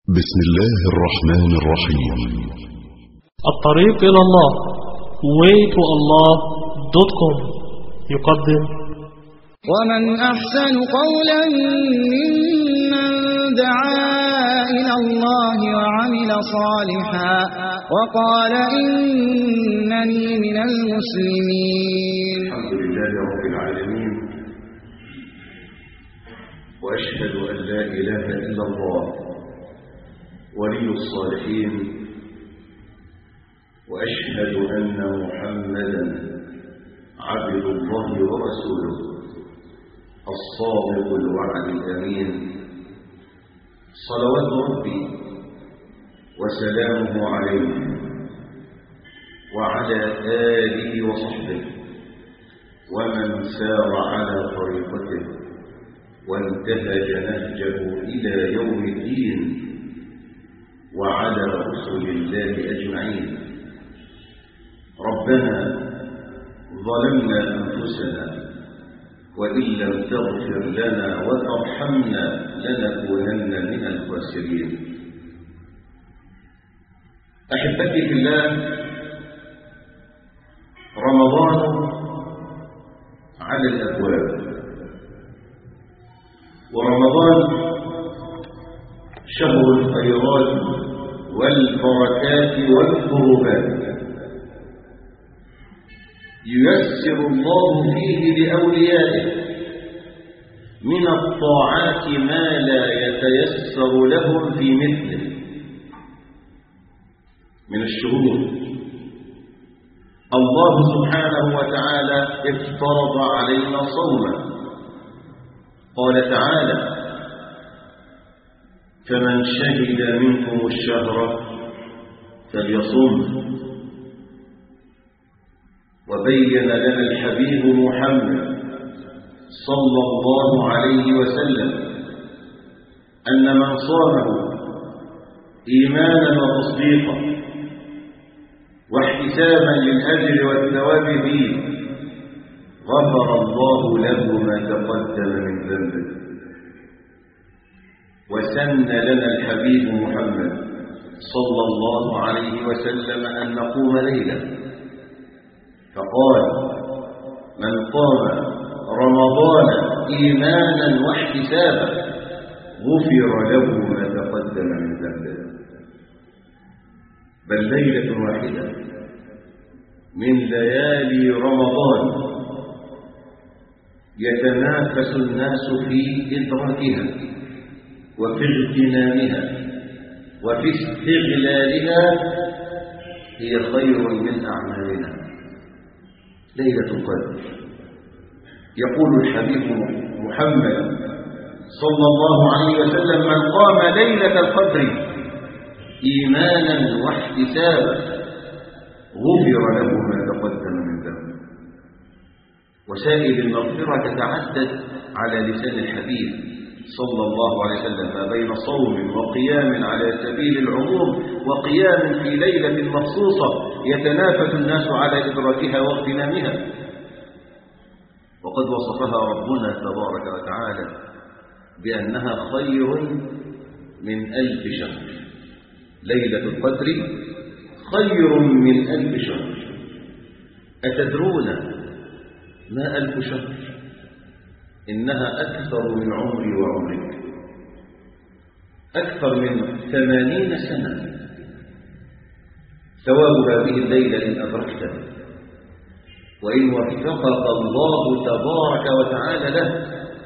بسم الله الرحمن الرحيم الطريق إلى الله waytoallah.com يقدم ومن أحسن قولا ممن دعا إلى الله وعمل صالحا وقال إنني من المسلمين الحمد لله رب العالمين وأشهد أن لا إله إلا الله ولي الصالحين وأشهد أن محمدا عبد الله ورسوله الصادق الوعد الأمين صلوات ربي وسلامه عليه وعلى آله وصحبه ومن سار على طريقته وانتهج نهجه إلى يوم الدين وعلى رسل الله أجمعين ربنا ظلمنا أنفسنا وإن لم تغفر لنا وترحمنا لنكونن من الخاسرين أحبتي في الله رمضان على الأبواب ورمضان شهر الخيرات والبركات والقربات ييسر الله فيه لأوليائه من الطاعات ما لا يتيسر لهم في مثله من الشهور الله سبحانه وتعالى افترض علينا صوما قال تعالى فمن شهد منكم الشهر فليصم وبين لنا الحبيب محمد صلى الله عليه وسلم أن من صامه إيمانا وتصديقا واحتسابا للأجر والثواب فيه غفر الله له ما تقدم من ذنبه وسن لنا الحبيب محمد صلى الله عليه وسلم أن نقوم ليلا فقال من قام رمضان إيمانا واحتسابا غفر له ما تقدم من ذنبه بل ليلة واحدة من ليالي رمضان يتنافس الناس في إدراكها وفي اغتنامها وفي استغلالها هي خير من أعمالنا ليلة القدر يقول الحبيب محمد صلى الله عليه وسلم من قام ليلة القدر إيمانا واحتسابا غفر له ما تقدم من ذنبه وسائل المغفرة تتعدد على لسان الحبيب صلى الله عليه وسلم ما بين صوم وقيام على سبيل العموم وقيام في ليلة مخصوصة يتنافس الناس على إدراكها واغتنامها وقد وصفها ربنا تبارك وتعالى بأنها خير من ألف شهر ليلة القدر خير من ألف شهر أتدرون ما ألف شهر إنها أكثر من عمري وعمرك أكثر من ثمانين سنة ثواب هذه الليلة إن أدركته وإن وفقك الله تبارك وتعالى له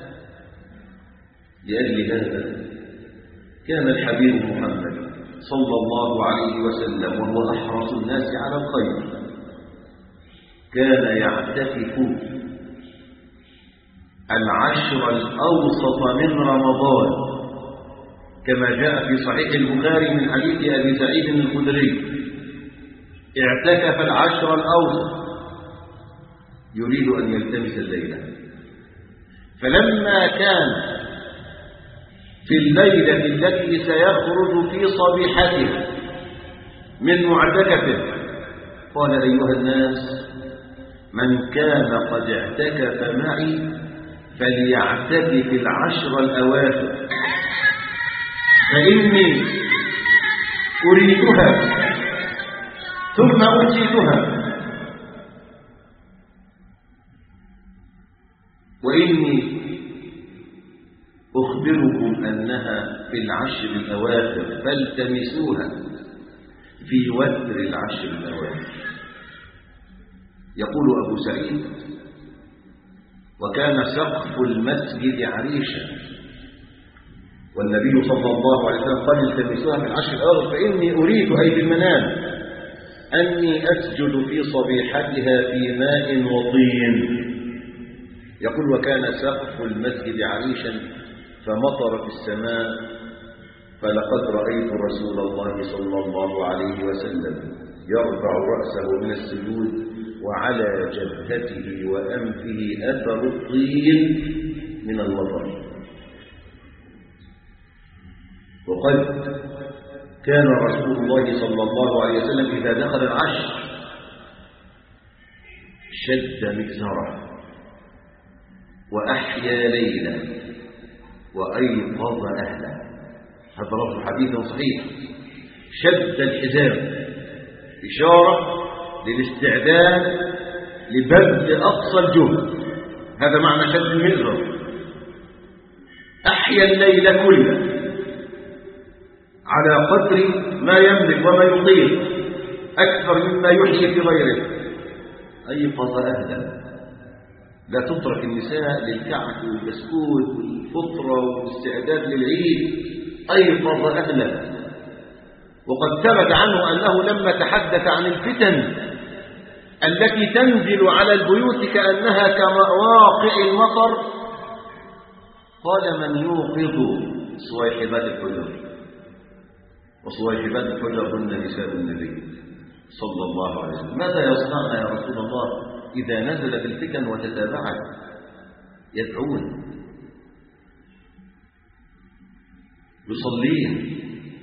لأجل هذا كان الحبيب محمد صلى الله عليه وسلم وهو أحرص الناس على الخير كان يعتكف العشر الأوسط من رمضان كما جاء في صحيح البخاري من حديث أبي سعيد الخدري اعتكف العشر الأوسط يريد أن يلتمس الليلة فلما كان في الليلة التي سيخرج في صبيحتها من معتكفه قال أيها الناس من كان قد اعتكف معي فليعتكف العشر الأواخر فإني أريدها ثم أوتيتها وإني أخبركم أنها في العشر الأواخر فالتمسوها في وتر العشر الأواخر يقول أبو سعيد وكان سقف المسجد عريشا والنبي صلى الله عليه وسلم قال التمسوها في العشر الأواخر فإني أريد أي بالمنام أني أسجد في صبيحتها في ماء وطين يقول وكان سقف المسجد عريشا فمطر في السماء فلقد رأيت رسول الله صلى الله عليه وسلم يرفع رأسه من السجود وعلى جبهته وأنفه أثر الطين من المطر وقد كان رسول الله صلى الله عليه وسلم إذا دخل العشر شد مكسره وأحيا ليلا وأيقظ أهله هذا لفظ حديث صحيح شد الحزام إشارة للاستعداد لبذل أقصى الجهد هذا معنى شد المئزر أحيا الليل كله على قدر ما يملك وما يطيق أكثر مما يحيي في غيره أيقظ أهله لا تترك النساء للكعك والبسكوت والفطرة والاستعداد للعيد أيقظ أهله وقد ثبت عنه أنه لما تحدث عن الفتن التي تنزل على البيوت كأنها كمواقع المطر قال من يوقظ صويحبات الحجر وصويحبات الحجر هن نساء النبي صلى الله عليه وسلم ماذا يصنعن يا رسول الله إذا نزلت الفتن وتتابعت يدعون يصلين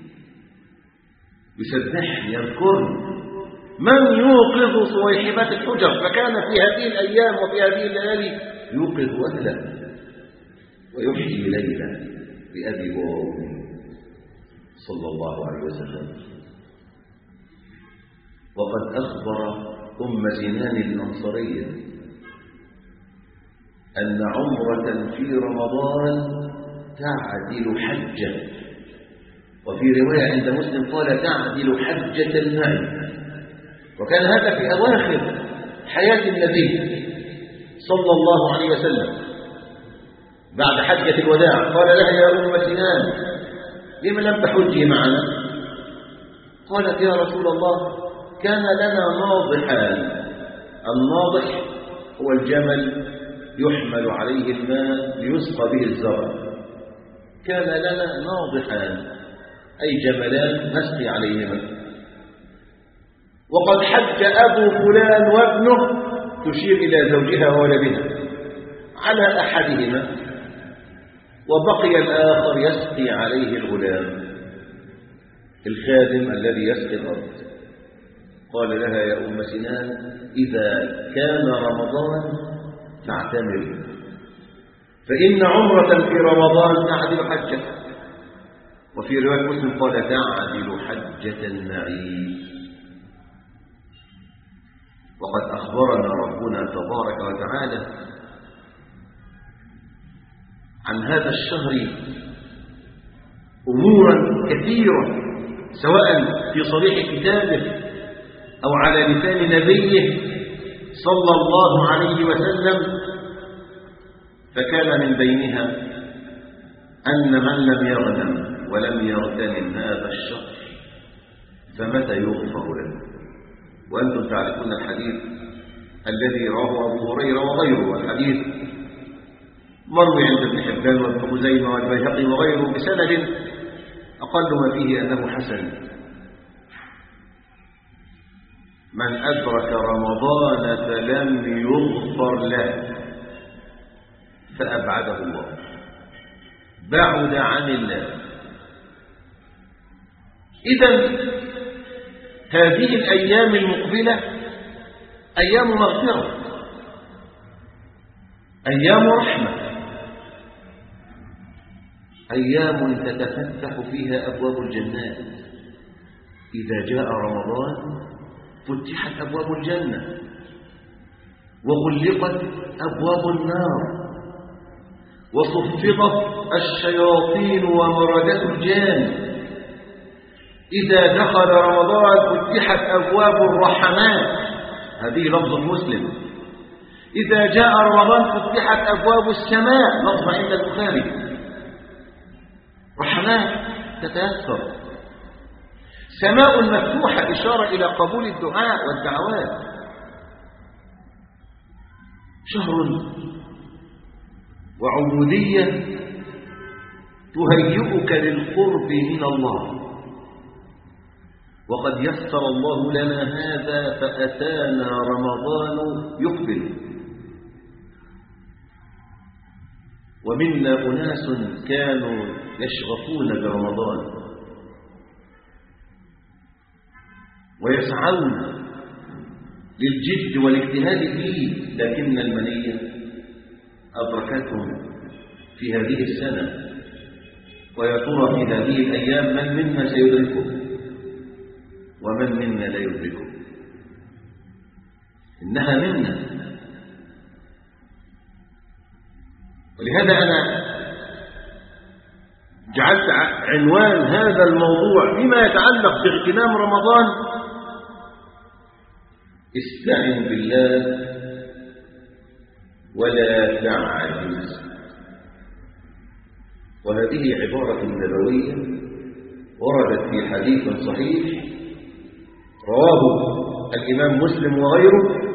يسبحن يذكرن من يوقظ صويحبات الحجر فكان في هذه الأيام وفي هذه الليالي يوقظ أهله ويحيي ليلا بأبي وأمي صلى الله عليه وسلم وقد أخبر أم سنان الأنصرية أن عمرة في رمضان تعدل حجة وفي رواية عند مسلم قال تعدل حجة معي وكان هذا في أواخر حياة النبي صلى الله عليه وسلم بعد حجة الوداع قال لها يا أم سنان لم لم تحجي معنا قالت يا رسول الله كان لنا ناضحان الناضح هو الجمل يحمل عليه الماء ليسقى به الزرع كان لنا ناضحان أي جملان نسقي عليهما وقد حج أبو فلان وابنه تشير إلى زوجها وولدها على أحدهما وبقي الآخر يسقي عليه الغلام الخادم الذي يسقي الأرض قال لها يا أم سنان إذا كان رمضان فاعتمري فإن عمرة في رمضان تعدل حجة وفي رواية مسلم قال تعدل حجة معي وقد أخبرنا ربنا تبارك وتعالى عن هذا الشهر أمورا كثيرة سواء في صريح كتابه أو على لسان نبيه صلى الله عليه وسلم فكان من بينها أن من لم يغنم ولم يغتنم هذا الشهر فمتى يغفر له وأنتم تعرفون الحديث الذي رواه أبو هريرة وغيره والحديث مروي عند ابن حبان وابن خزيمة والبيهقي وغيره بسند أقل ما فيه أنه حسن من أدرك رمضان فلم يغفر له فأبعده الله بعد عن الله إذا هذه الأيام المقبلة أيام مغفرة أيام رحمة أيام تتفتح فيها أبواب الجنات إذا جاء رمضان فتحت أبواب الجنة وغلقت أبواب النار وصفقت الشياطين ومردة الجان إذا دخل رمضان فتحت أبواب الرحمات هذه لفظ مسلم إذا جاء رمضان فتحت أبواب السماء لفظ عند البخاري رحمات تتيسر سماء مفتوحة إشارة إلى قبول الدعاء والدعوات شهر وعبودية تهيئك للقرب من الله وقد يسر الله لنا هذا فأتانا رمضان يقبل ومنا أناس كانوا يشغفون برمضان ويسعون للجد والاجتهاد فيه لكن المنية أدركتهم في هذه السنة ويا ترى في هذه الأيام من منا سيدركه ومن منا لا يدركه إنها منا ولهذا أنا جعلت عنوان هذا الموضوع فيما يتعلق باغتنام رمضان استعن بالله ولا تعجز وهذه عبارة نبوية وردت في حديث صحيح رواه الإمام مسلم وغيره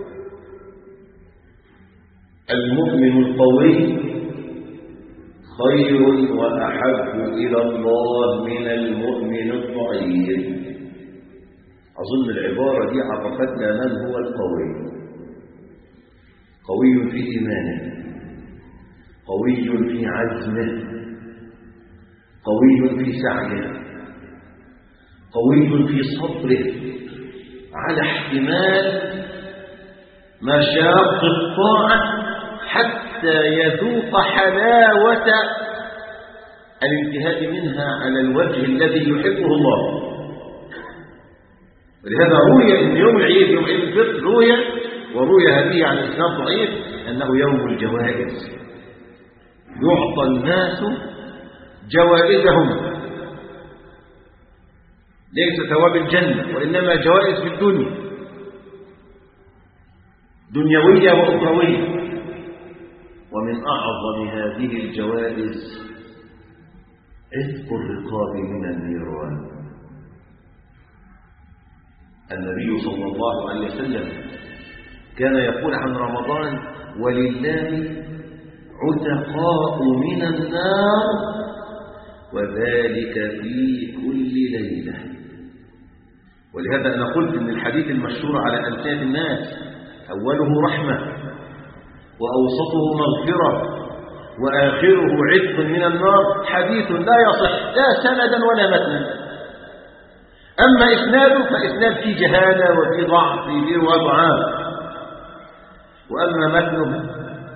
المؤمن القوي خير وأحب إلى الله من المؤمن الضعيف أظن العبارة دي عرفتنا من هو القوي قوي في إيمانه قوي في عزمه قوي في سعيه قوي في صبره على احتمال مشاق الطاعة حتى يذوق حلاوة الانتهاء منها على الوجه الذي يحبه الله ولهذا روي ان يوم العيد يوم عيد الفطر روي وروي هذه عن الاسناد ضعيف انه يوم الجوائز يعطى الناس جوائزهم ليس ثواب الجنة وإنما جوائز في الدنيا دنيوية وأخروية ومن أعظم هذه الجوائز عتق الرقاب من النيران النبي صلى الله عليه وسلم كان يقول عن رمضان ولله عتقاء من النار وذلك في كل ليلة ولهذا أنا قلت أن الحديث المشهور على ألسنة الناس أوله رحمة وأوسطه مغفرة وآخره عتق من النار حديث لا يصح لا سندا ولا متنا أما إسناده فإسناد فيه جهالة وفيه ضعف فيه وضعاف وأما متنه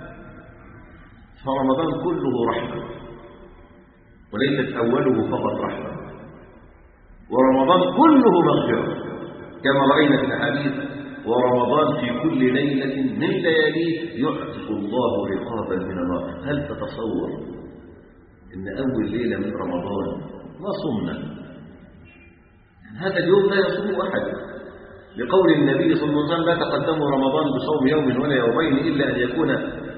فرمضان كله رحمة وليست أوله فقط رحمة ورمضان كله مغفرة كما رأينا في الحديث ورمضان في كل ليلة من لياليه يعتق الله رقابا من النار هل تتصور ان أول ليلة من رمضان ما صمنا هذا اليوم لا يصوم أحد لقول النبي صلى الله عليه وسلم لا تقدموا رمضان بصوم يوم ولا يومين إلا أن يكون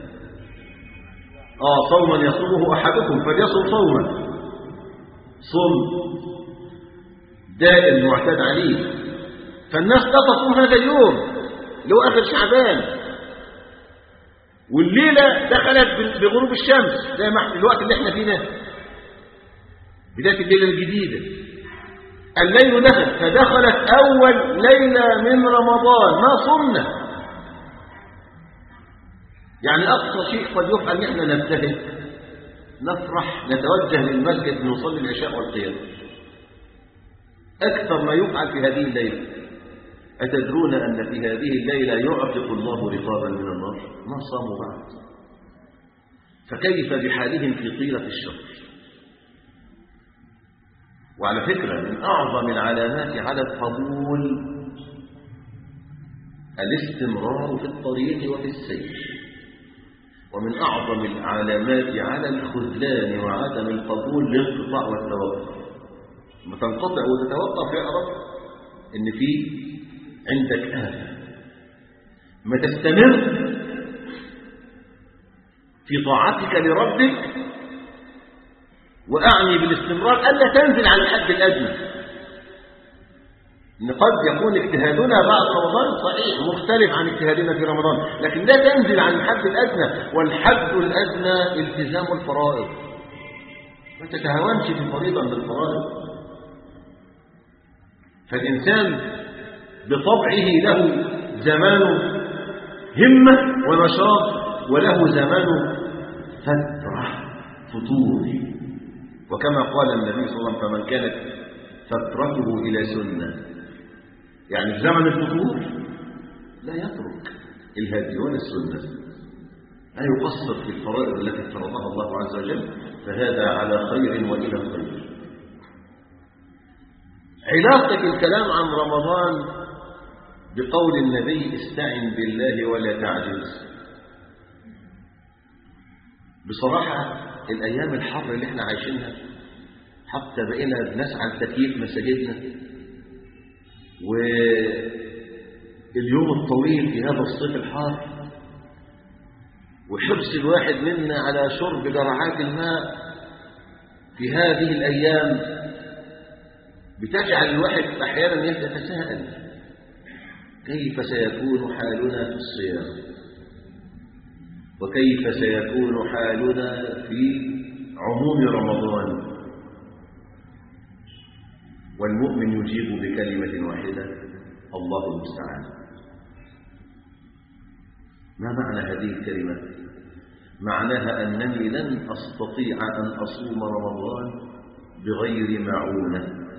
آه صوما يصومه أحدكم فليصم صوما صم دائم معتاد عليه فالناس تصوم هذا اليوم اللي هو آخر شعبان والليلة دخلت بغروب الشمس زي ما الوقت اللي احنا فيه ده بداية الليلة الجديدة الليل دخل فدخلت أول ليلة من رمضان ما صمنا يعني أقصى شيء قد يفعل نحن نبتهج نفرح نتوجه للمسجد نصلي العشاء والقيام أكثر ما يفعل في هذه الليلة أتدرون أن في هذه الليلة يعتق الله رقابا من النار ما صاموا بعد فكيف بحالهم في طيلة الشهر وعلى فكرة من أعظم العلامات على القبول الاستمرار في الطريق وفي السير ومن أعظم العلامات على الخذلان وعدم القبول الانقطاع والتوقف لما تنقطع وتتوقف يعرف ان في عندك آفة ما تستمر في طاعتك لربك وأعني بالاستمرار ألا تنزل عن الحد الأدنى إن قد يكون اجتهادنا بعد رمضان صحيح مختلف عن اجتهادنا في رمضان لكن لا تنزل عن الحد الأدنى والحد الأدنى التزام الفرائض ما تتهاونش في فريضة من الفرائض فالإنسان بطبعه له زمان همة ونشاط وله زمان فترة فتور وكما قال النبي صلى الله عليه وسلم فمن كانت فترته إلى سنة يعني في زمن الفتور لا يترك الهدي ولا السنة لا يقصر في الفرائض التي فرضها الله عز وجل فهذا على خير وإلى خير علاقة الكلام عن رمضان بقول النبي استعن بالله ولا تعجز بصراحة الأيام الحر اللي احنا عايشينها حتى بقينا بنسعى لتكييف مساجدنا واليوم الطويل في هذا الصيف الحار وحرص الواحد منا على شرب جرعات الماء في هذه الأيام بتجعل الواحد أحيانا يتساءل كيف سيكون حالنا في الصيام وكيف سيكون حالنا في عموم رمضان والمؤمن يجيب بكلمة واحدة الله المستعان ما معنى هذه الكلمة معناها أنني لن أستطيع أن أصوم رمضان بغير معونة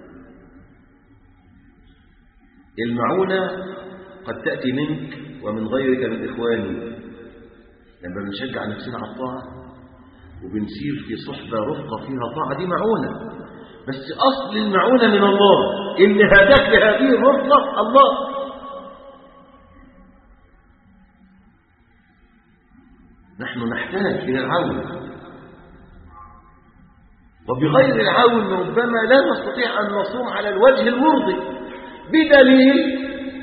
المعونة قد تأتي منك ومن غيرك من إخواني لما بنشجع نفسنا على الطاعة وبنسير في صحبة رفقة فيها طاعة دي معونة بس أصل المعونة من الله اللي هداك لهذه الرفقة الله نحن نحتاج إلى العون وبغير العون ربما لا نستطيع أن نصوم على الوجه المرضي بدليل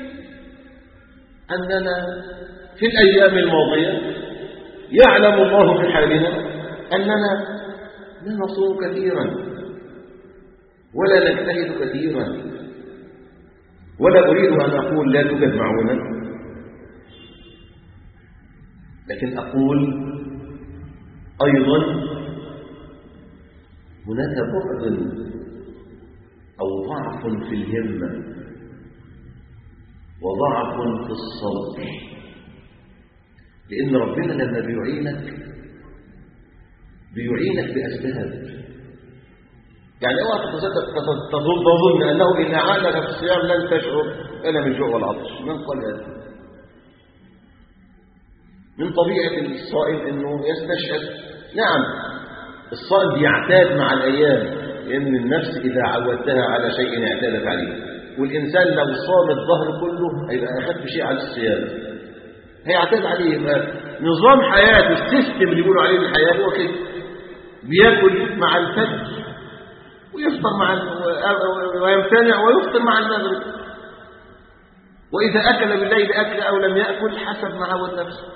أننا في الأيام الماضية يعلم الله في حالنا أننا لا نصوم كثيرا ولا نجتهد كثيرا ولا أريد أن أقول لا توجد معونة لكن أقول أيضا هناك بعد أو ضعف في الهمة وضعف في الصبر لأن ربنا لما بيعينك بيعينك بأسباب يعني اوعى تتصدق تظن تظن انه ان اعانك في الصيام لن تشعر الا من جوع والعطش من قال هذا من طبيعه الصائم انه يستشعر نعم الصائم بيعتاد مع الايام لان النفس اذا عودتها على شيء اعتادت عليه والانسان لو صام الظهر كله هيبقى اخف شيء على الصيام هيعتاد عليه يبقى نظام حياته السيستم اللي بيقولوا عليه الحياه هو كده بياكل مع الفجر ويفطر مع ويمتنع ويفطر مع المغرب وإذا أكل بالليل أكل أو لم يأكل حسب ما عود نفسه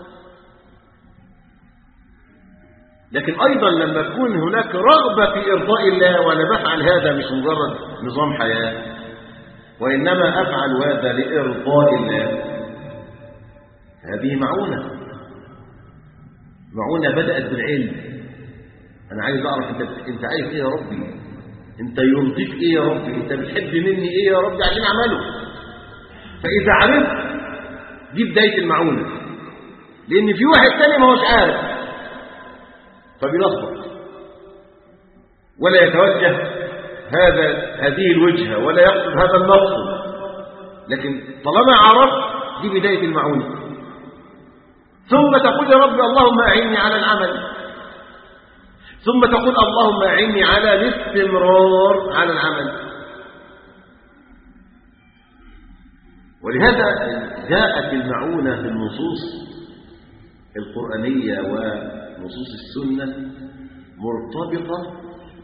لكن أيضا لما تكون هناك رغبة في إرضاء الله وأنا بفعل هذا مش مجرد نظام حياة وإنما أفعل هذا لإرضاء الله هذه معونة معونة بدأت بالعلم أنا عايز أعرف أنت, انت عايز إيه يا ربي انت يرضيك ايه يا رب انت بتحب مني ايه يا رب عشان اعمله فاذا عرفت دي بدايه المعونه لان في واحد تاني ما هوش عارف فبيلخبط ولا يتوجه هذا هذه الوجهه ولا يقصد هذا المقصد لكن طالما عرفت دي بدايه المعونه ثم تقول يا رب اللهم اعني على العمل ثم تقول اللهم أعني على الاستمرار على العمل ولهذا جاءت المعونة في النصوص القرآنية ونصوص السنة مرتبطة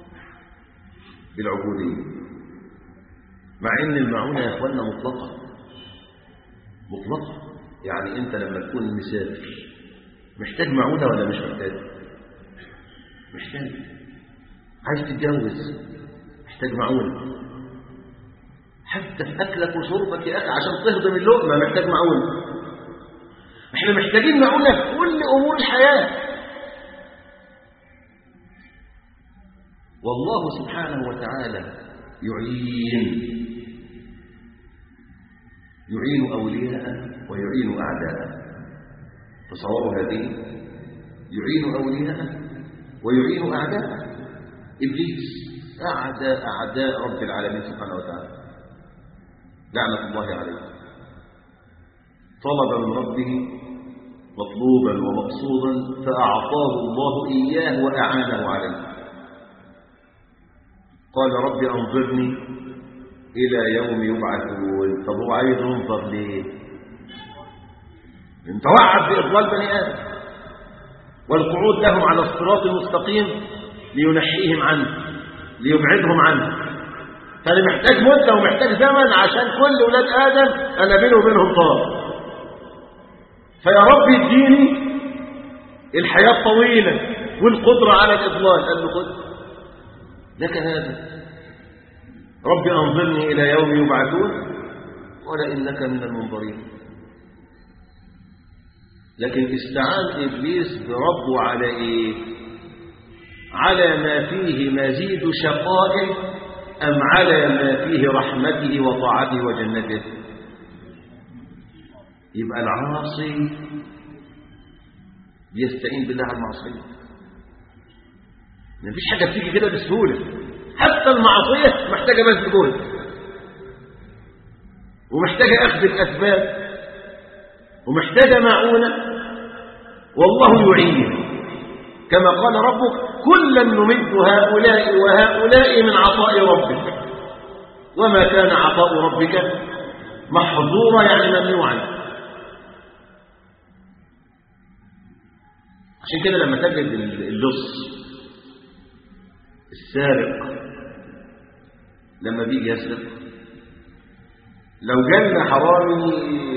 بالعبودية مع ان المعونة يا اخوانا مطلقة مطلقة يعني انت لما تكون مسافر محتاج معونة ولا مش محتاج محتاج عايز تتجوز محتاج معونة حتى في أكلك وشربك يا أخي عشان تهضم اللقمة محتاج معونة احنا محتاجين معونة في كل أمور الحياة والله سبحانه وتعالى يعين يعين أولياءه ويعين أعداءه تصوروا هذه يعين أولياءه ويعين أعداءه إبليس أعدى أعداء رب العالمين سبحانه وتعالى لعنة الله عليه طلب من ربه مطلوبا ومقصودا فأعطاه الله إياه وأعانه عليه قال رب أنظرني إلى يوم يبعثون طب هو عايز ينظر ليه انت وعد بإضلال بني آدم والقعود لهم على الصراط المستقيم لينحيهم عنه ليبعدهم عنه فأنا محتاج مدة ومحتاج زمن عشان كل ولاد آدم أنا بيني وبينهم طار فيا رب اديني الحياة طويلة والقدرة على الإضلال قال له خد لك هذا رب أنظرني إلى يوم يبعثون قال إنك من المنظرين لكن استعان إبليس بربه على إيه على ما فيه مزيد شقائه أم على ما فيه رحمته وطاعته وجنته يبقى العاصي يستعين بالله على المعصية ما فيش حاجة بتيجي كده بسهولة حتى المعصية محتاجة بس جهد ومحتاجة أخذ الأسباب ومحتاجة معونة والله يعين كما قال ربك كلا نمد هؤلاء وهؤلاء من عطاء ربك وما كان عطاء ربك محظورا يعني ممنوعا عشان كده لما تجد اللص السارق لما بيجي يسرق لو جالنا حرامي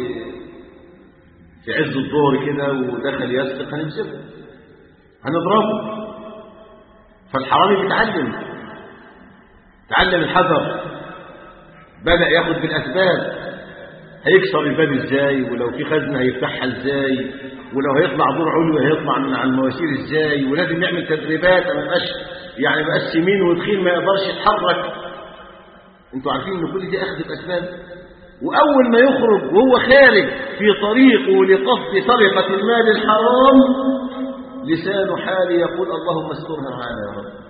في عز الظهر كده ودخل يسرق هنمسكه هنضربه فالحرامي بيتعلم تعلم الحذر بدأ ياخد بالأسباب هيكسر الباب ازاي ولو في خزنة هيفتحها ازاي ولو هيطلع دور علوي هيطلع من على المواسير ازاي ولازم يعمل تدريبات ما يبقاش يعني بقاش يمين وتخين ما يقدرش يتحرك انتوا عارفين ان كل دي اخذ الاسباب واول ما يخرج وهو خارج في طريقه لقصد سرقه المال الحرام لسان حالي يقول اللهم استرها معنا يا رب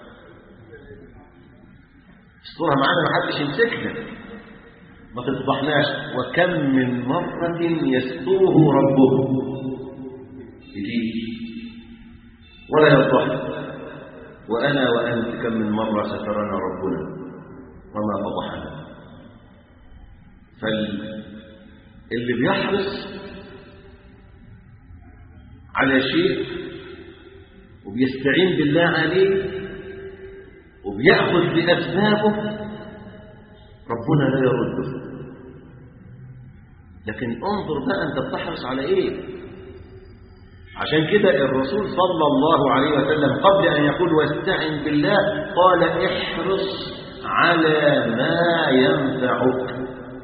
استرها معنا ما حدش يمسكنا ما تفضحناش وكم من مرة يستره ربه يجي ولا يفضح وأنا وأنت كم من مرة سترنا ربنا وما فضحنا فاللي بيحرص على شيء وبيستعين بالله عليه وبيأخذ بأسبابه ربنا لا يرده لكن انظر بقى أنت بتحرص على إيه عشان كده الرسول صلى الله عليه وسلم قبل أن يقول واستعن بالله قال احرص على ما ينفعك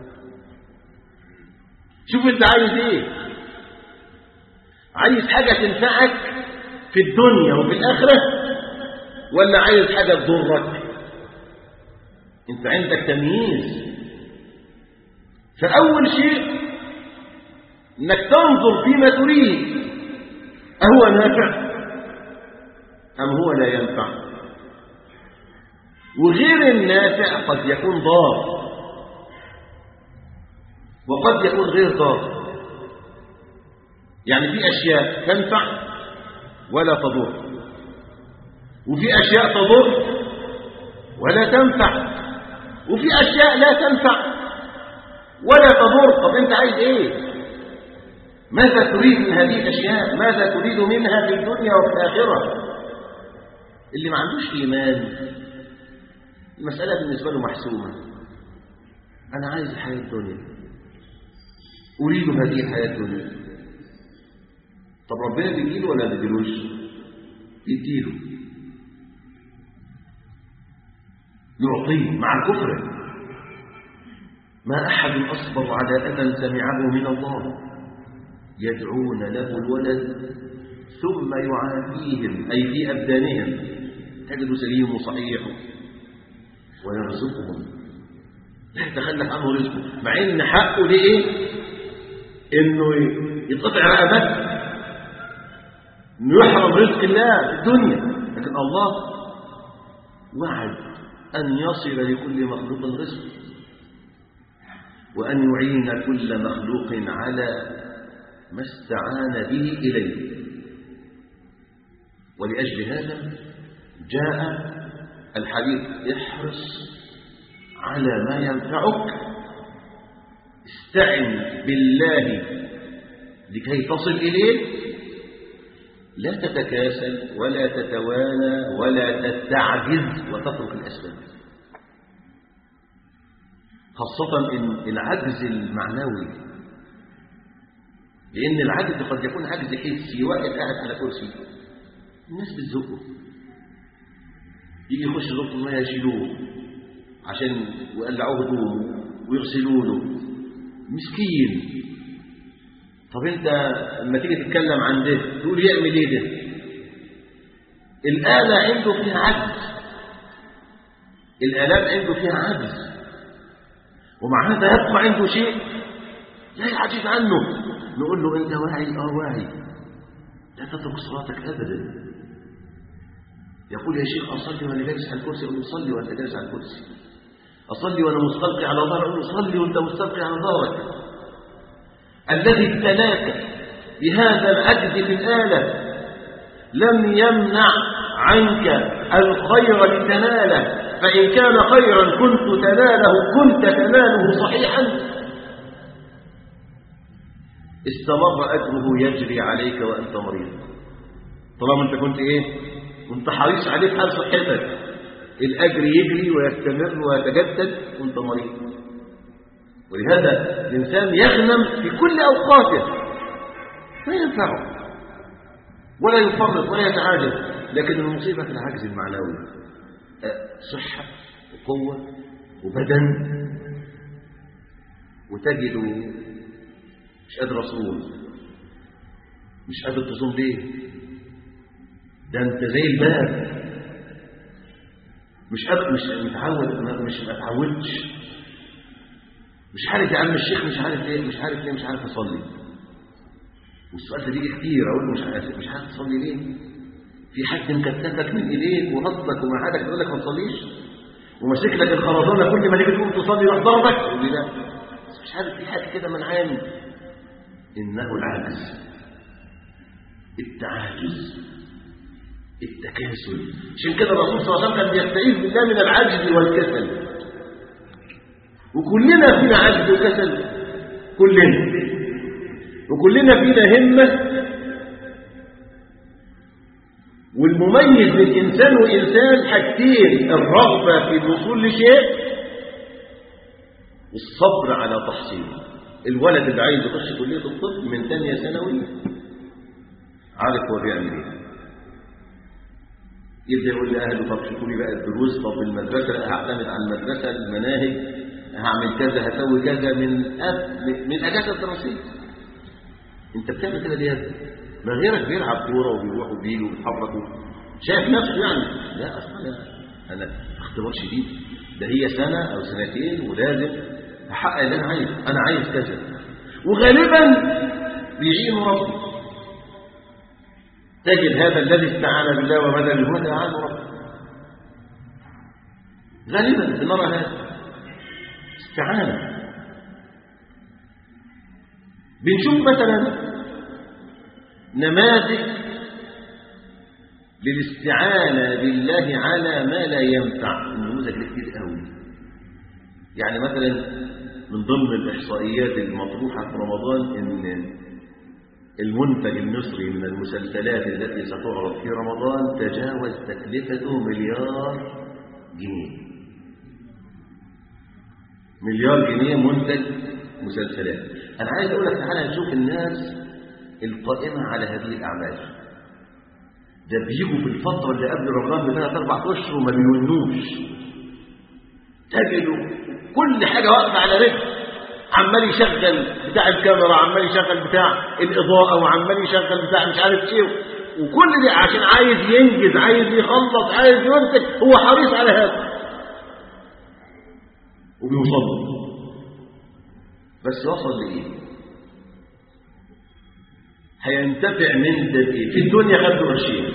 شوف انت عايز ايه عايز حاجة تنفعك في الدنيا وفي الآخرة ولا عايز حاجة تضرك انت عندك تمييز فأول شيء انك تنظر فيما تريد أهو نافع أم هو لا ينفع وغير النافع قد يكون ضار وقد يكون غير ضار يعني في أشياء تنفع ولا تضر وفي أشياء تضر ولا تنفع وفي أشياء لا تنفع ولا تضر طب أنت عايز إيه ماذا تريد من هذه الأشياء ماذا تريد منها في الدنيا وفي الآخرة اللي ما عندوش إيمان المسألة بالنسبة له محسومة أنا عايز الحياة الدنيا أريد هذه الحياة الدنيا طب ربنا بيديله ولا بيديلوش يديله يعطيه مع الكفر ما أحد أصبر على أذى سمعه من الله يدعون له الولد ثم يعافيهم أي في أبدانهم تجد سليم وصحيح ويرزقهم لا يتخلف عنه رزقه مع ان حقه ليه انه يتقطع رقبته انه يحرم رزق الله في الدنيا لكن الله وعد ان يصل لكل مخلوق رزق وان يعين كل مخلوق على ما استعان به اليه ولاجل هذا جاء الحديث احرص على ما ينفعك استعن بالله لكي تصل إليه لا تتكاسل ولا تتوانى ولا تستعجز وتترك الأسباب خاصة إن العجز المعنوي لأن العجز قد يكون عجز حسي واحد قاعد على كرسي الناس بتزقه يجي يخش ظروف المياه يشيلوه عشان يقلعوه هدومه ويغسلوا له مسكين طب انت لما تيجي تتكلم عن ده تقول يعمل ايه ده الآلة عنده فيها عجز الآلات عنده فيها عجز ومع هذا يبقى عنده شيء لا يعجز عنه نقول له انت واعي اه واعي لا تترك صلاتك ابدا يقول يا شيخ اصلي وانا جالس على الكرسي اقول له صلي وانت جالس على الكرسي أصلي وأنا مستلقي على ظهرك أقول صلي وأنت مستلقي على ظهرك الذي ابتلاك بهذا العجز في الآلة لم يمنع عنك الخير لتناله فإن كان خيرا كنت تناله كنت تناله صحيحا استمر أجره يجري عليك وأنت مريض طالما أنت كنت إيه كنت حريص عليه في حال صحتك الأجر يجري ويستمر ويتجدد وانت مريض ولهذا الإنسان يغنم في كل أوقاته ما ينفعه ولا يفرط ولا يتعاجز لكن المصيبة في العجز المعنوي صحة وقوة وبدن وتجد مش قادر أصوم مش قادر تصوم ليه ده انت زي الباب مش قادر مش متعود مش ما اتعودتش مش عارف يا عم الشيخ مش عارف ايه مش عارف ليه مش عارف اصلي والسؤال ده بيجي كتير اقول له مش عارف مش عارف تصلي ليه في حد مكتفك من ايديك ورصك ومعادك يقول لك ما تصليش وماسك لك الخرزانه كل ما تيجي تقوم تصلي يروح ضربك يقول لي لا بس مش عارف في حاجه كده منعاني انه العجز التعاجز التكاسل عشان كده الرسول صلى الله عليه وسلم كان بيستعيذ بالله من العجز والكسل وكلنا فينا عجز وكسل كلنا وكلنا فينا همة والمميز بين إنسان وإنسان حاجتين الرغبة في الوصول لشيء والصبر على تحصيله الولد اللي عايز يخش كلية الطب من ثانية ثانوي عارف هو بيعمل ايه يبدأ يقول لأهله طب شوفوا لي بقى الدروس طب المدرسة هعتمد على المدرسة المناهج هعمل كذا هسوي كذا من أب من الأجازة الدراسية أنت بتعمل كده ليه يا ابني؟ ما غيرك بيلعب كورة وبيروح وبيجي وبيتحرك شايف نفسه يعني لا أصلا أنا أنا اختبار شديد ده هي سنة أو سنتين ولازم أحقق اللي أنا عايزه أنا عايز كذا وغالبا بيعين ربي تجد هذا الذي استعان بالله وبدا الهدى عنه ربه غالبا بنرى هذا استعانة بنشوف مثلا نماذج للاستعانة بالله على ما لا ينفع النموذج ده كتير قوي يعني مثلا من ضمن الإحصائيات المطروحة في رمضان إن المنتج المصري من المسلسلات التي ستعرض في رمضان تجاوز تكلفته مليار جنيه مليار جنيه منتج مسلسلات أنا عايز أقول لك تعالى نشوف الناس القائمة على هذه الأعمال ده بيجوا في الفترة اللي قبل رمضان بثلاث أربع أشهر وما بيونوش تجدوا كل حاجة واقفة على رجل عمال يشغل بتاع الكاميرا عمال يشغل بتاع الإضاءة وعمال يشغل بتاع مش عارف ايه وكل ده عشان عايز ينجز عايز يخلص عايز ينتج هو حريص على هذا وبيوصل له بس وصل لإيه هينتفع من ده بإيه في الدنيا خد له قرشين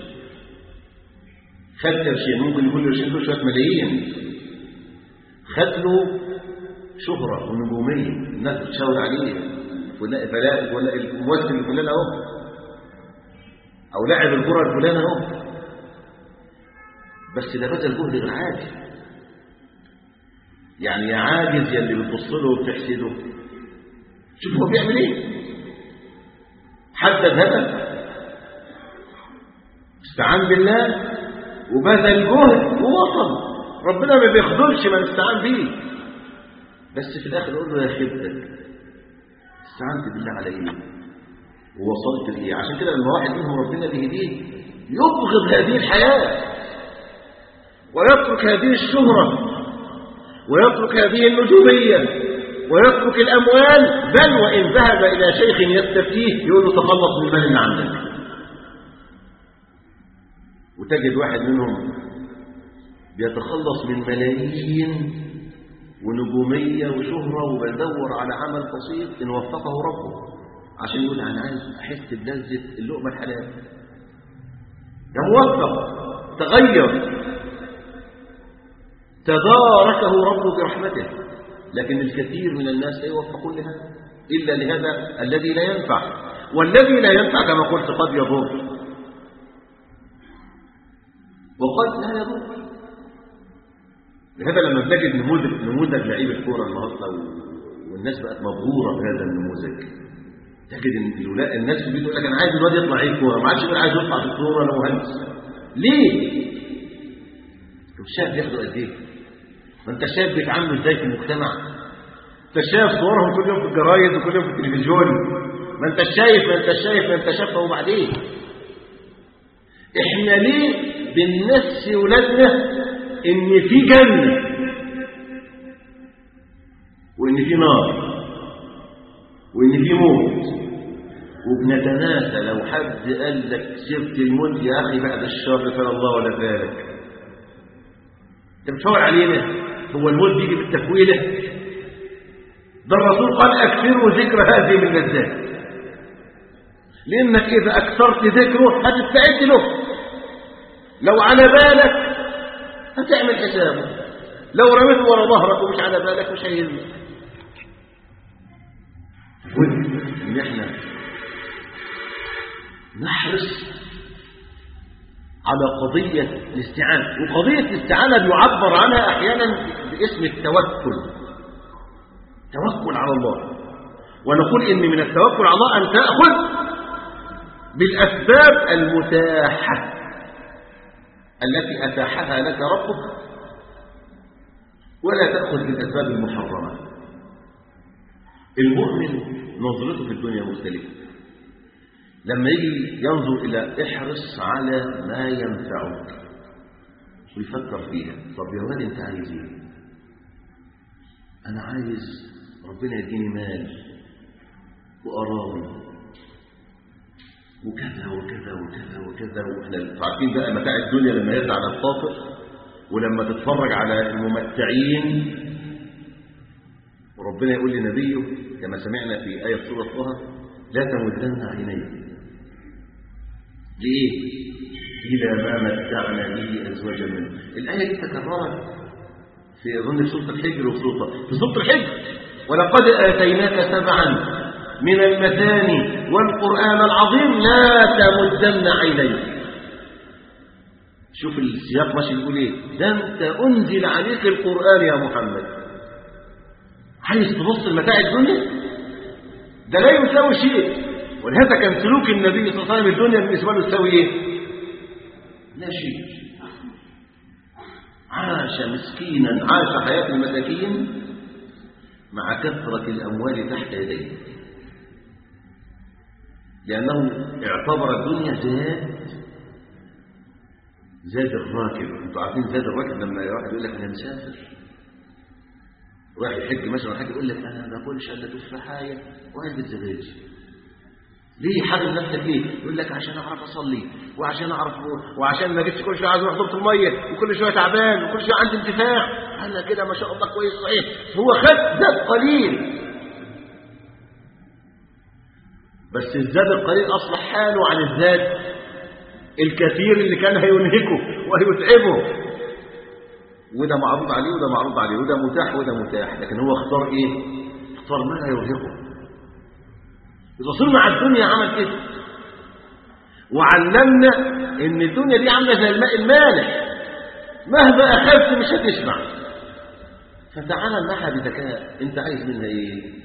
خد قرشين ممكن يكون قرشين دول شوية ملايين خد له شهرة ونجومية الناس بتشاور عليه فلان فلا ولا الممثل الفلان اهو او لاعب الكرة الفلان اهو بس ده بذل جهد غير عادي يعني يا عاجز يا اللي بتبص له وبتحسده شوف هو بيعمل ايه حدد هدف استعان بالله وبذل جهد ووصل ربنا ما بيخذلش من استعان بيه بس في الاخر يقول له يا خبتك استعنت بالله على ايه ووصلت لايه عشان كده لما واحد منهم ربنا بيهديه يبغض هذه الحياه ويترك هذه الشهره ويترك هذه النجوميه ويترك الاموال بل وان ذهب الى شيخ يستفتيه يقول له تخلص من المال اللي عندك وتجد واحد منهم بيتخلص من ملايين ونجومية وشهرة وبدور على عمل بسيط إن وفقه ربه عشان يقول أنا عايز أحس بلذة اللقمة الحلال ده موفق تغير تداركه ربه برحمته لكن الكثير من الناس لا يوفقون لهذا إلا لهذا الذي لا ينفع والذي لا ينفع كما قلت قد يضر وقد لا يضر لهذا لما بنجد نموذج نموذج لعيب الكوره النهارده والناس بقت مبهوره بهذا النموذج تجد ان الولاء الناس بتقول لك انا عايز الواد يطلع لعيب كوره ما عادش عايز يطلع في الكوره ولا مهندس ليه؟ طب شايف بياخدوا قد ايه؟ ما انت شايف بيتعاملوا ازاي في المجتمع؟ انت شايف صورهم كل يوم في الجرايد وكل يوم في التلفزيون ما انت شايف ما انت شايف ما انت شايف وبعدين احنا ليه بننسي ولادنا ان في جنة وان في نار وان في موت وبنتناسى لو حد قال لك سبت الموت يا اخي بعد الشر فلا الله ولا ذلك انت بتشاور علينا هو الموت بيجي بالتفويله ده الرسول قال اكثروا ذكر هذه من اللذات لانك اذا اكثرت ذكره هتستعد له لو على بالك هتعمل حسابه لو رميته ورا ظهرك ومش على بالك مش هيهمك ان احنا نحرص على قضية الاستعانة وقضية الاستعانة بيعبر عنها أحيانا باسم التوكل توكل على الله ونقول إن من التوكل على الله أن تأخذ بالأسباب المتاحة التي أتاحها لك ربك ولا تأخذ بالأسباب المحرمة المؤمن نظرته في الدنيا مختلفة لما يجي ينظر إلى احرص على ما ينفعك ويفكر فيها طب يا ولد انت عايز ايه انا عايز ربنا يديني مال وأراضي وكذا وكذا وكذا وكذا واحنا عارفين بقى متاع الدنيا لما يرجع على الطافر ولما تتفرج على الممتعين وربنا يقول لنبيه كما سمعنا في آية سورة طه لا تمدن عينيك ليه؟ إلى ما متعنا به أزواجا منه الآية دي تكررت في أظن في سورة الحجر وفي سورة في سورة الحجر ولقد آتيناك سبعا من المثاني والقرآن العظيم لا تمدن عينيك شوف السياق ماشي بيقول ايه ده انت انزل عليك القران يا محمد عايز تبص لمتاع الدنيا ده لا يساوي شيء ولهذا كان سلوك النبي صلى الله عليه وسلم الدنيا بالنسبه له تساوي ايه لا شيء عاش مسكينا عاش حياه المساكين مع كثره الاموال تحت يديه لانه اعتبر الدنيا زاد زاد الراكب انتوا عارفين زاد الراكب لما واحد يقول لك انا مسافر واحد يحج مثلا حاجه يقول لك انا ما باكلش الا تفاحيه وعلبه زبادي ليه حاجه نفسك ليه يقول لك عشان اعرف اصلي وعشان اعرف وعشان ما جيتش كل شويه عايز اروح دورة الميه وكل شويه تعبان وكل شويه عندي انتفاع انا كده ما شاء الله كويس صحيح هو خد زاد قليل بس الزاد القليل اصلح حاله عن الزاد الكثير اللي كان هينهكه وهيتعبه وده معروض عليه وده معروض عليه وده متاح وده متاح لكن هو اختار ايه اختار ما لا يرهقه الرسول مع الدنيا عمل كده وعلمنا ان الدنيا دي عامله زي الماء المالح مهما اخذت مش هتشبع فتعالى معها بذكاء انت عايز منها ايه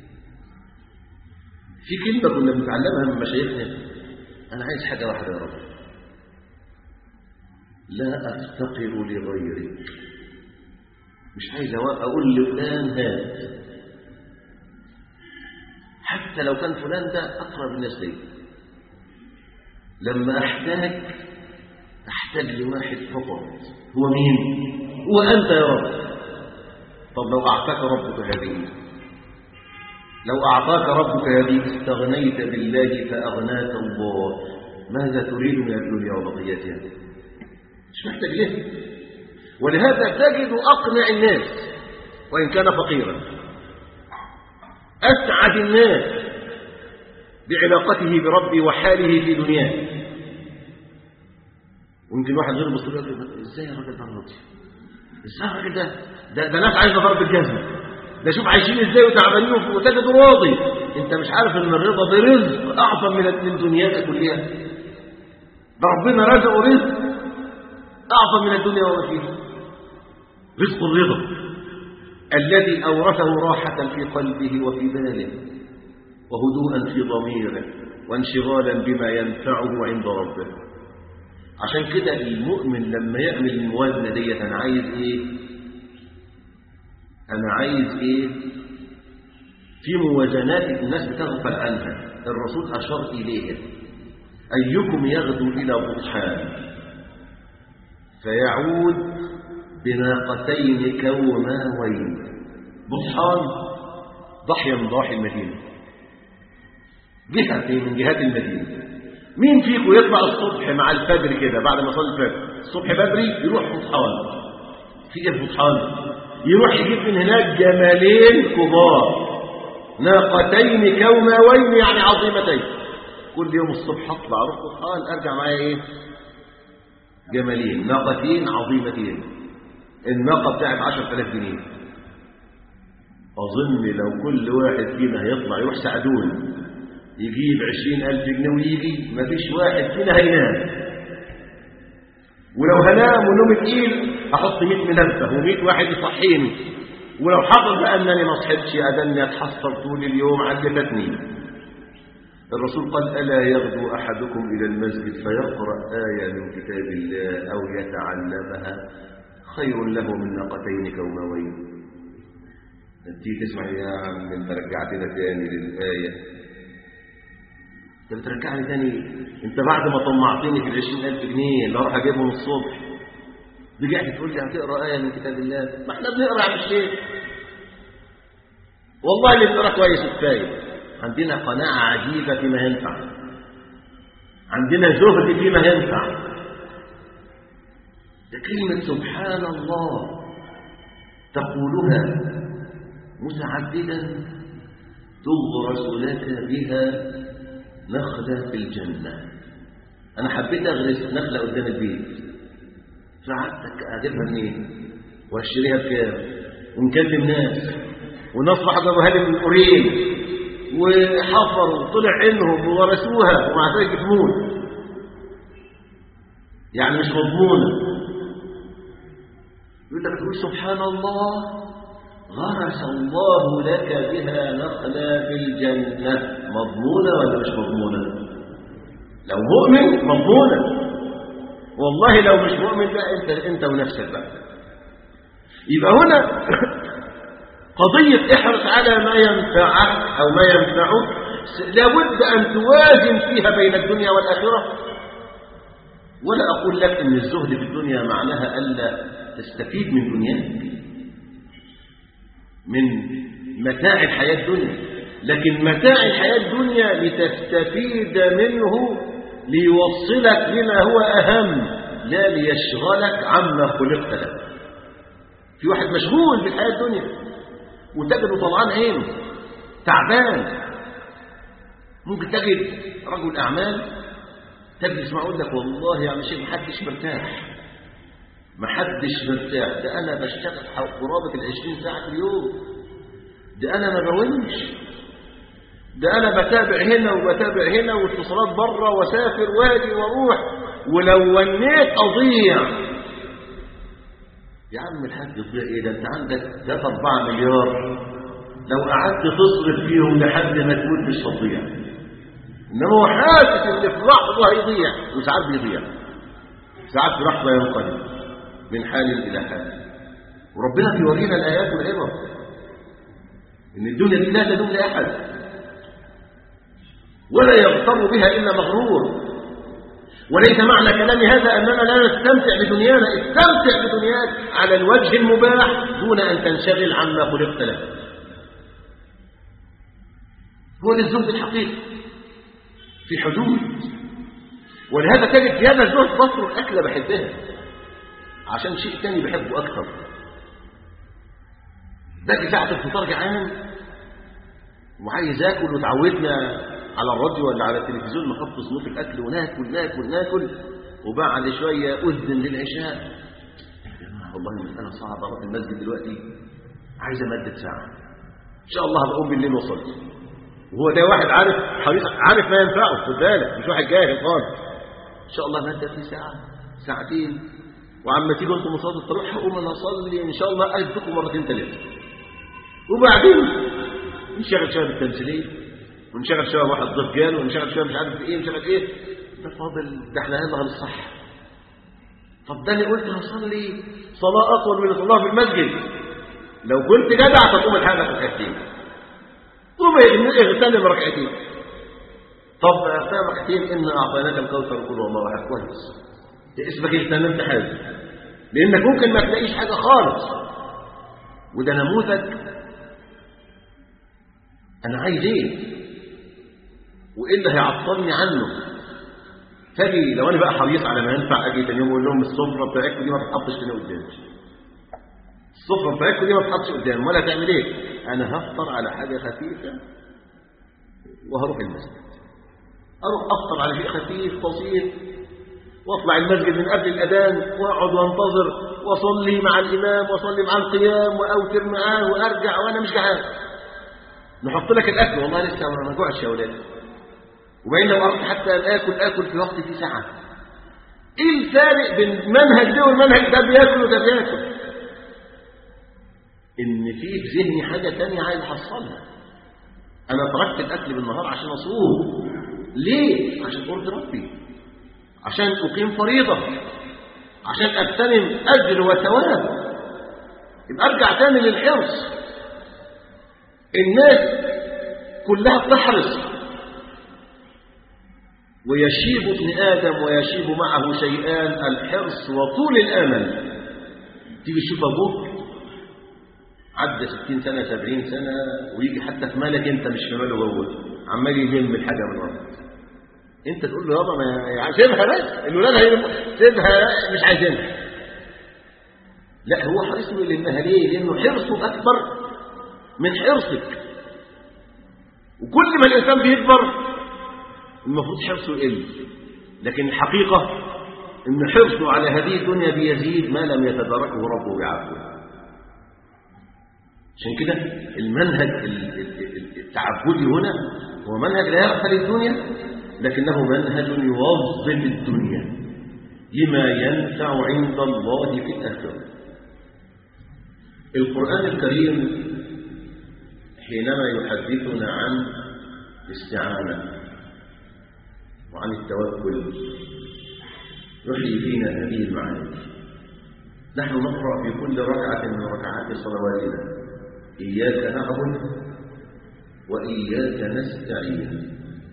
في كلمه كنا بنتعلمها من مشايخنا انا عايز حاجه واحده يا رب لا افتقر لغيرك مش عايز اقول لفلان هات حتى لو كان فلان ده أقرب الناس لي لما أحتاج أحتاج لواحد فقط هو مين؟ هو أنت يا رب طب لو أعطاك ربك هذه لو أعطاك ربك هذه استغنيت بالله فأغناك الله ماذا تريد من الدنيا وبقيتها مش محتاج له ولهذا تجد أقنع الناس وإن كان فقيرا أسعد الناس بعلاقته بربي وحاله في دنياه ويمكن واحد غير المسلم يقول ازاي الراجل ده راضي ازاي الراجل ده ده, ده ناس عايزه ضرب الجزمه ده شوف عايشين ازاي وتعبانين وتجده راضي انت مش عارف ان الرضا ده رزق اعظم من من دنياك كلها ده ربنا رزقه رزق اعظم من الدنيا وما فيها رزق الرضا الذي أورثه راحة في قلبه وفي باله وهدوءا في ضميره وانشغالا بما ينفعه عند ربه عشان كده المؤمن لما يعمل الموازنة ديت أنا عايز إيه أنا عايز إيه في موازنات الناس بتغفل عنها الرسول أشار إليها أيكم يغدو إلى بطحان فيعود بناقتين كوماوين بطحان ضحية من ضواحي المدينة جهة من جهات المدينة مين فيكم يطلع الصبح مع الفجر كده بعد ما صلي الفجر الصبح بدري يروح بطحان في ايه بطحان يروح يجيب من هناك جمالين كبار ناقتين كوماوين يعني عظيمتين كل يوم الصبح اطلع اروح بطحان ارجع معايا ايه جمالين ناقتين عظيمتين الناقة بتاعت 10000 جنيه أظن لو كل واحد فينا هيطلع يروح سعدون يجيب 20000 جنيه ويجي مفيش واحد فينا هينام ولو هنام ونوم تقيل هحط 100 منبه و100 واحد يصحيني ولو حصل بأنني ما صحيتش أدني أتحصل طول اليوم علفتني الرسول قال ألا يغدو أحدكم إلى المسجد فيقرأ آية من كتاب الله أو يتعلمها خير له من ناقتين كوماوين تيجي تسمع يا عم انت رجعتنا تاني للآية انت بترجعني تاني انت بعد ما طمعتني في العشرين ألف جنيه اللي هروح اجيبهم الصبح رجعت تقول لي هتقرا آية من كتاب الله ما احنا بنقرا عن الشيخ والله اللي بنقرا كويس وكفايه عندنا قناعة عجيبة فيما ينفع عندنا زهد فيما ينفع ده كلمة سبحان الله تقولها متعددا تغرس لك بها نخلة في الجنة أنا حبيت أغرس نخلة قدام البيت فقعدت أجيبها منين وأشتريها بكام ونكلم ناس وناس جابوها لي من قريب وحفروا وطلع عينهم وورثوها ومع ذلك تموت يعني مش مضمونة يقول لك تقول سبحان الله غرس الله لك بها نخلة في الجنة مضمونة ولا مش مضمونة لو مؤمن مضمونة والله لو مش مؤمن بقى انت انت ونفسك بقى يبقى هنا قضية احرص على ما ينفعك او ما ينفعك لابد ان توازن فيها بين الدنيا والاخره ولا اقول لك ان الزهد في الدنيا معناها الا تستفيد من دنياك من متاع الحياه الدنيا لكن متاع الحياه الدنيا لتستفيد منه ليوصلك لما هو اهم لا ليشغلك عما خلقت له في واحد مشغول بالحياه الدنيا وتجده طلعان عينه تعبان ممكن تجد رجل اعمال تجلس معه يقول لك والله يا عم شيخ محدش مرتاح محدش مرتاح ده انا بشتغل قرابه ال 20 ساعه في اليوم ده انا ما بونش ده انا بتابع هنا وبتابع هنا واتصالات بره واسافر واجي واروح ولو ونيت اضيع يا عم الحاج تضيع ايه ده انت عندك 3 4 مليار لو قعدت تصرف فيهم لحد ما تموت مش هتضيع انما هو حاسس ان في لحظه هيضيع وساعات بيضيع ساعات في لحظه ينقلب من حال الى حال وربنا بيورينا الايات والعبر ان الدنيا دي لا تدوم لاحد ولا يغتر بها الا مغرور وليس معنى كلامي هذا اننا لا نستمتع بدنيانا استمتع بدنياك على الوجه المباح دون ان تنشغل عما خلقت له هو ده الزهد الحقيقي في حدود ولهذا تجد في هذا الزهد بصر أكلة بحبها عشان شيء تاني بحبه أكثر باجي ساعة الفطار جعان وعايز آكل وتعودنا على الراديو ولا على التلفزيون نحط صنوف الأكل وناكل ناكل ناكل وبعد شوية أذن للعشاء والله المسألة صعبة أروح المسجد دلوقتي عايزة مادة ساعة إن شاء الله هبقوم بالليل وصلت وهو ده واحد عارف حريص عارف ما ينفعه خد بالك مش واحد جاهل خالص ان شاء الله مادة في ساعة ساعتين وعما تيجوا انتم مصلاه التراويح هقوم انا اصلي ان شاء الله اجدكم مرتين ثلاثه وبعدين نشغل شويه بالتمثيليه ونشغل شويه واحد ضيف جاله ونشغل شويه مش عارف ايه ونشغل ايه ده فاضل ده احنا يلا هنصح طب ده انا قلت هصلي صلاه اطول من اللي صلاها في المسجد لو كنت جدع تقوم الحاجه في ركعتين قوم اغتنم ركعتين طب اغتنم ركعتين ان اعطيناك الكوثر قل والله احد كويس اسمك اغتنمت حاجه لانك ممكن ما تلاقيش حاجه خالص وده نموذج انا عايز ايه وايه اللي هيعطلني عنه فاجي لو انا بقى حريص على ما ينفع اجي تاني يوم اقول لهم السفره بتاعتكم دي ما تتحطش تاني قدامي السفره بتاعتكم دي ما تتحطش قدامي ولا تعمل ايه انا هفطر على حاجه خفيفه وهروح المسجد اروح افطر على شيء خفيف بسيط واطلع المسجد من قبل الاذان واقعد وانتظر واصلي مع الامام واصلي مع القيام واوتر معاه وارجع وانا مش جعان نحط لك الاكل والله لسه ما جوعش يا ولاد وبين لو اردت حتى ان اكل اكل في وقت في ساعه ايه الفارق بين المنهج ده والمنهج ده بياكل وده بياكل ان في في ذهني حاجه ثانيه عايز احصلها انا تركت الاكل بالنهار عشان اصوم ليه عشان ارضي ربي عشان اقيم فريضه عشان اغتنم اجر وثواب يبقى ارجع تاني للحرص الناس كلها بتحرص ويشيب ابن ادم ويشيب معه شيئان الحرص وطول الامل تيجي تشوف ابوك عدى 60 سنه 70 سنه ويجي حتى في مالك انت مش في ماله هو عمال يلم الحاجه من ورا انت تقول له يابا ما سيبها بس الولاد هيلم سيبها مش عايزينها لا هو حريص انه يلمها ليه؟ لانه حرصه اكبر من حرصك وكل ما الانسان بيكبر المفروض حرصه يقل لكن الحقيقه ان حرصه على هذه الدنيا بيزيد ما لم يتداركه ربه بعفوه عشان كده المنهج التعبدي هنا هو منهج لا يغفل الدنيا لكنه منهج يوظف الدنيا لما ينفع عند الله في الآخرة القرآن الكريم حينما يحدثنا عن الاستعانة وعن التوكل يحيي فينا هذه المعاني نحن نقرأ في كل ركعة من ركعات صلواتنا إياك نعبد وإياك نستعين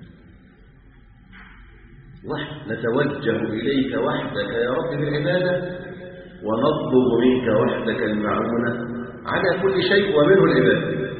وحد نتوجه إليك وحدك يا رب بالعبادة ونطلب منك وحدك المعونة على كل شيء ومنه العبادة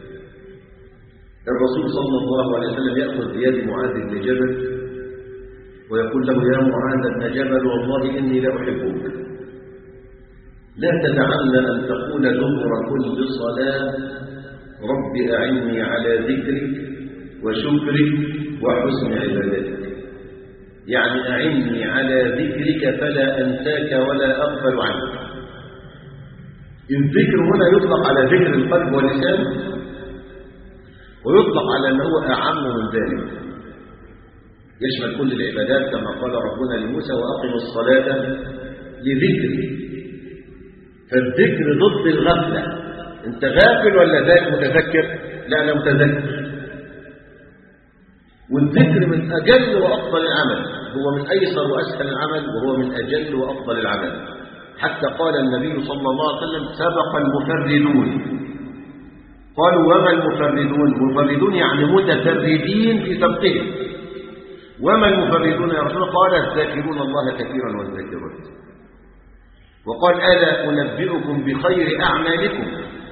الرسول صلى الله عليه وسلم يأخذ بيد معاذ بن جبل ويقول له يا معاذ بن جبل والله إني لأحبك لا تدعن أن تقول دبر كل صلاة رب أعني على ذكرك وشكرك وحسن عبادتك يعني أعني على ذكرك فلا أنساك ولا أغفل عنك الذكر هنا يطلق على ذكر القلب واللسان ويطلق على أنه أعم من ذلك يشمل كل العبادات كما قال ربنا لموسى وأقم الصلاة لذكري فالذكر ضد الغفلة انت غافل ولا ذاك متذكر لا أنا متذكر والذكر من أجل وأفضل العمل هو من أيسر وأسهل العمل وهو من أجل وأفضل العمل حتى قال النبي صلى الله عليه وسلم سبق المفردون قالوا وما المفردون المفردون يعني متفردين في سبقهم وما المفردون يا رسول الله قال الذاكرون الله كثيرا والذاكرات وقال ألا أنبئكم بخير أعمالكم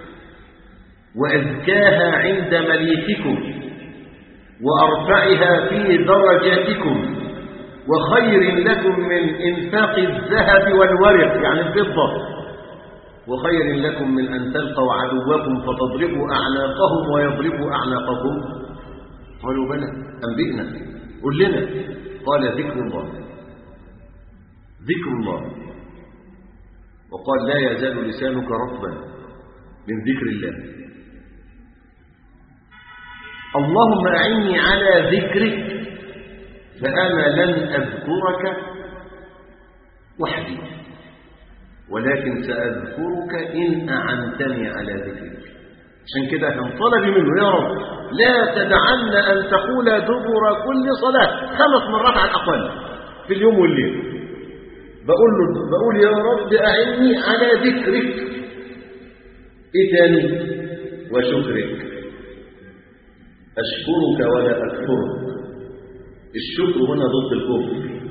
وأزكاها عند مليككم وأرفعها في درجاتكم وخير لكم من إنفاق الذهب والورق يعني الفضة وخير لكم من أن تلقوا عدوكم فتضربوا أعناقهم ويضربوا أعناقكم قالوا بلى أنبئنا قل لنا قال ذكر الله ذكر الله وقال لا يزال لسانك رطبا من ذكر الله اللهم أعني على ذكرك فأنا لن أذكرك وحدي ولكن سأذكرك إن أعنتني على ذكرك عشان كده كان طلبي منه يا رب لا تدعن أن تقول دبر كل صلاة خمس مرات على الأقل في اليوم والليل بقول له بقول يا رب أعني على ذكرك إيه تاني وشكرك أشكرك ولا أكفرك الشكر هنا ضد الكفر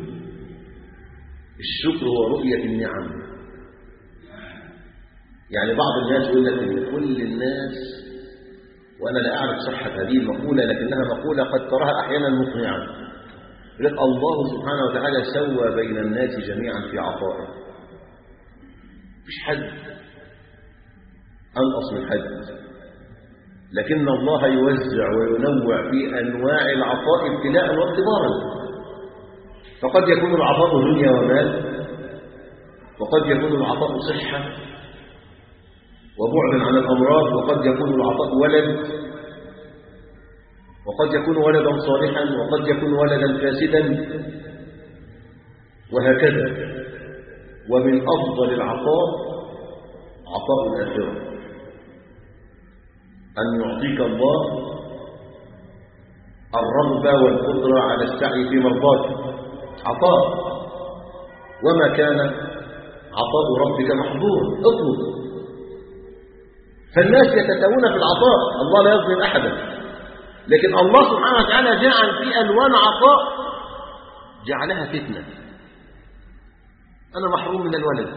الشكر هو رؤية النعم يعني بعض الناس يقول لك ان كل الناس وانا لا اعرف صحه هذه المقوله لكنها مقوله قد تراها احيانا مقنعه يقول لك الله سبحانه وتعالى سوى بين الناس جميعا في عطائه مفيش حد انقص من حد لكن الله يوزع وينوع في انواع العطاء ابتلاء واختبارا فقد يكون العطاء دنيا ومال وقد يكون العطاء صحه وبعد عن الأمراض وقد يكون العطاء ولد وقد يكون ولدا صالحا وقد يكون ولدا فاسدا وهكذا ومن أفضل العطاء عطاء الآخرة أن يعطيك الله الرغبة والقدرة على السعي في مرضاته عطاء وما كان عطاء ربك محظور اطلب فالناس يتساوون في العطاء الله لا يظلم أحدا لكن الله سبحانه وتعالى جعل في ألوان عطاء جعلها فتنة أنا محروم من الولد